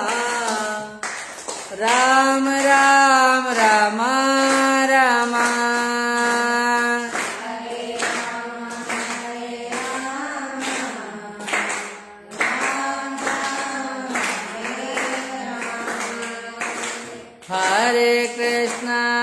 ರಾಮ ರಾಮ ರಾಮ ರಾಮ ಹರೇ ಕೃಷ್ಣ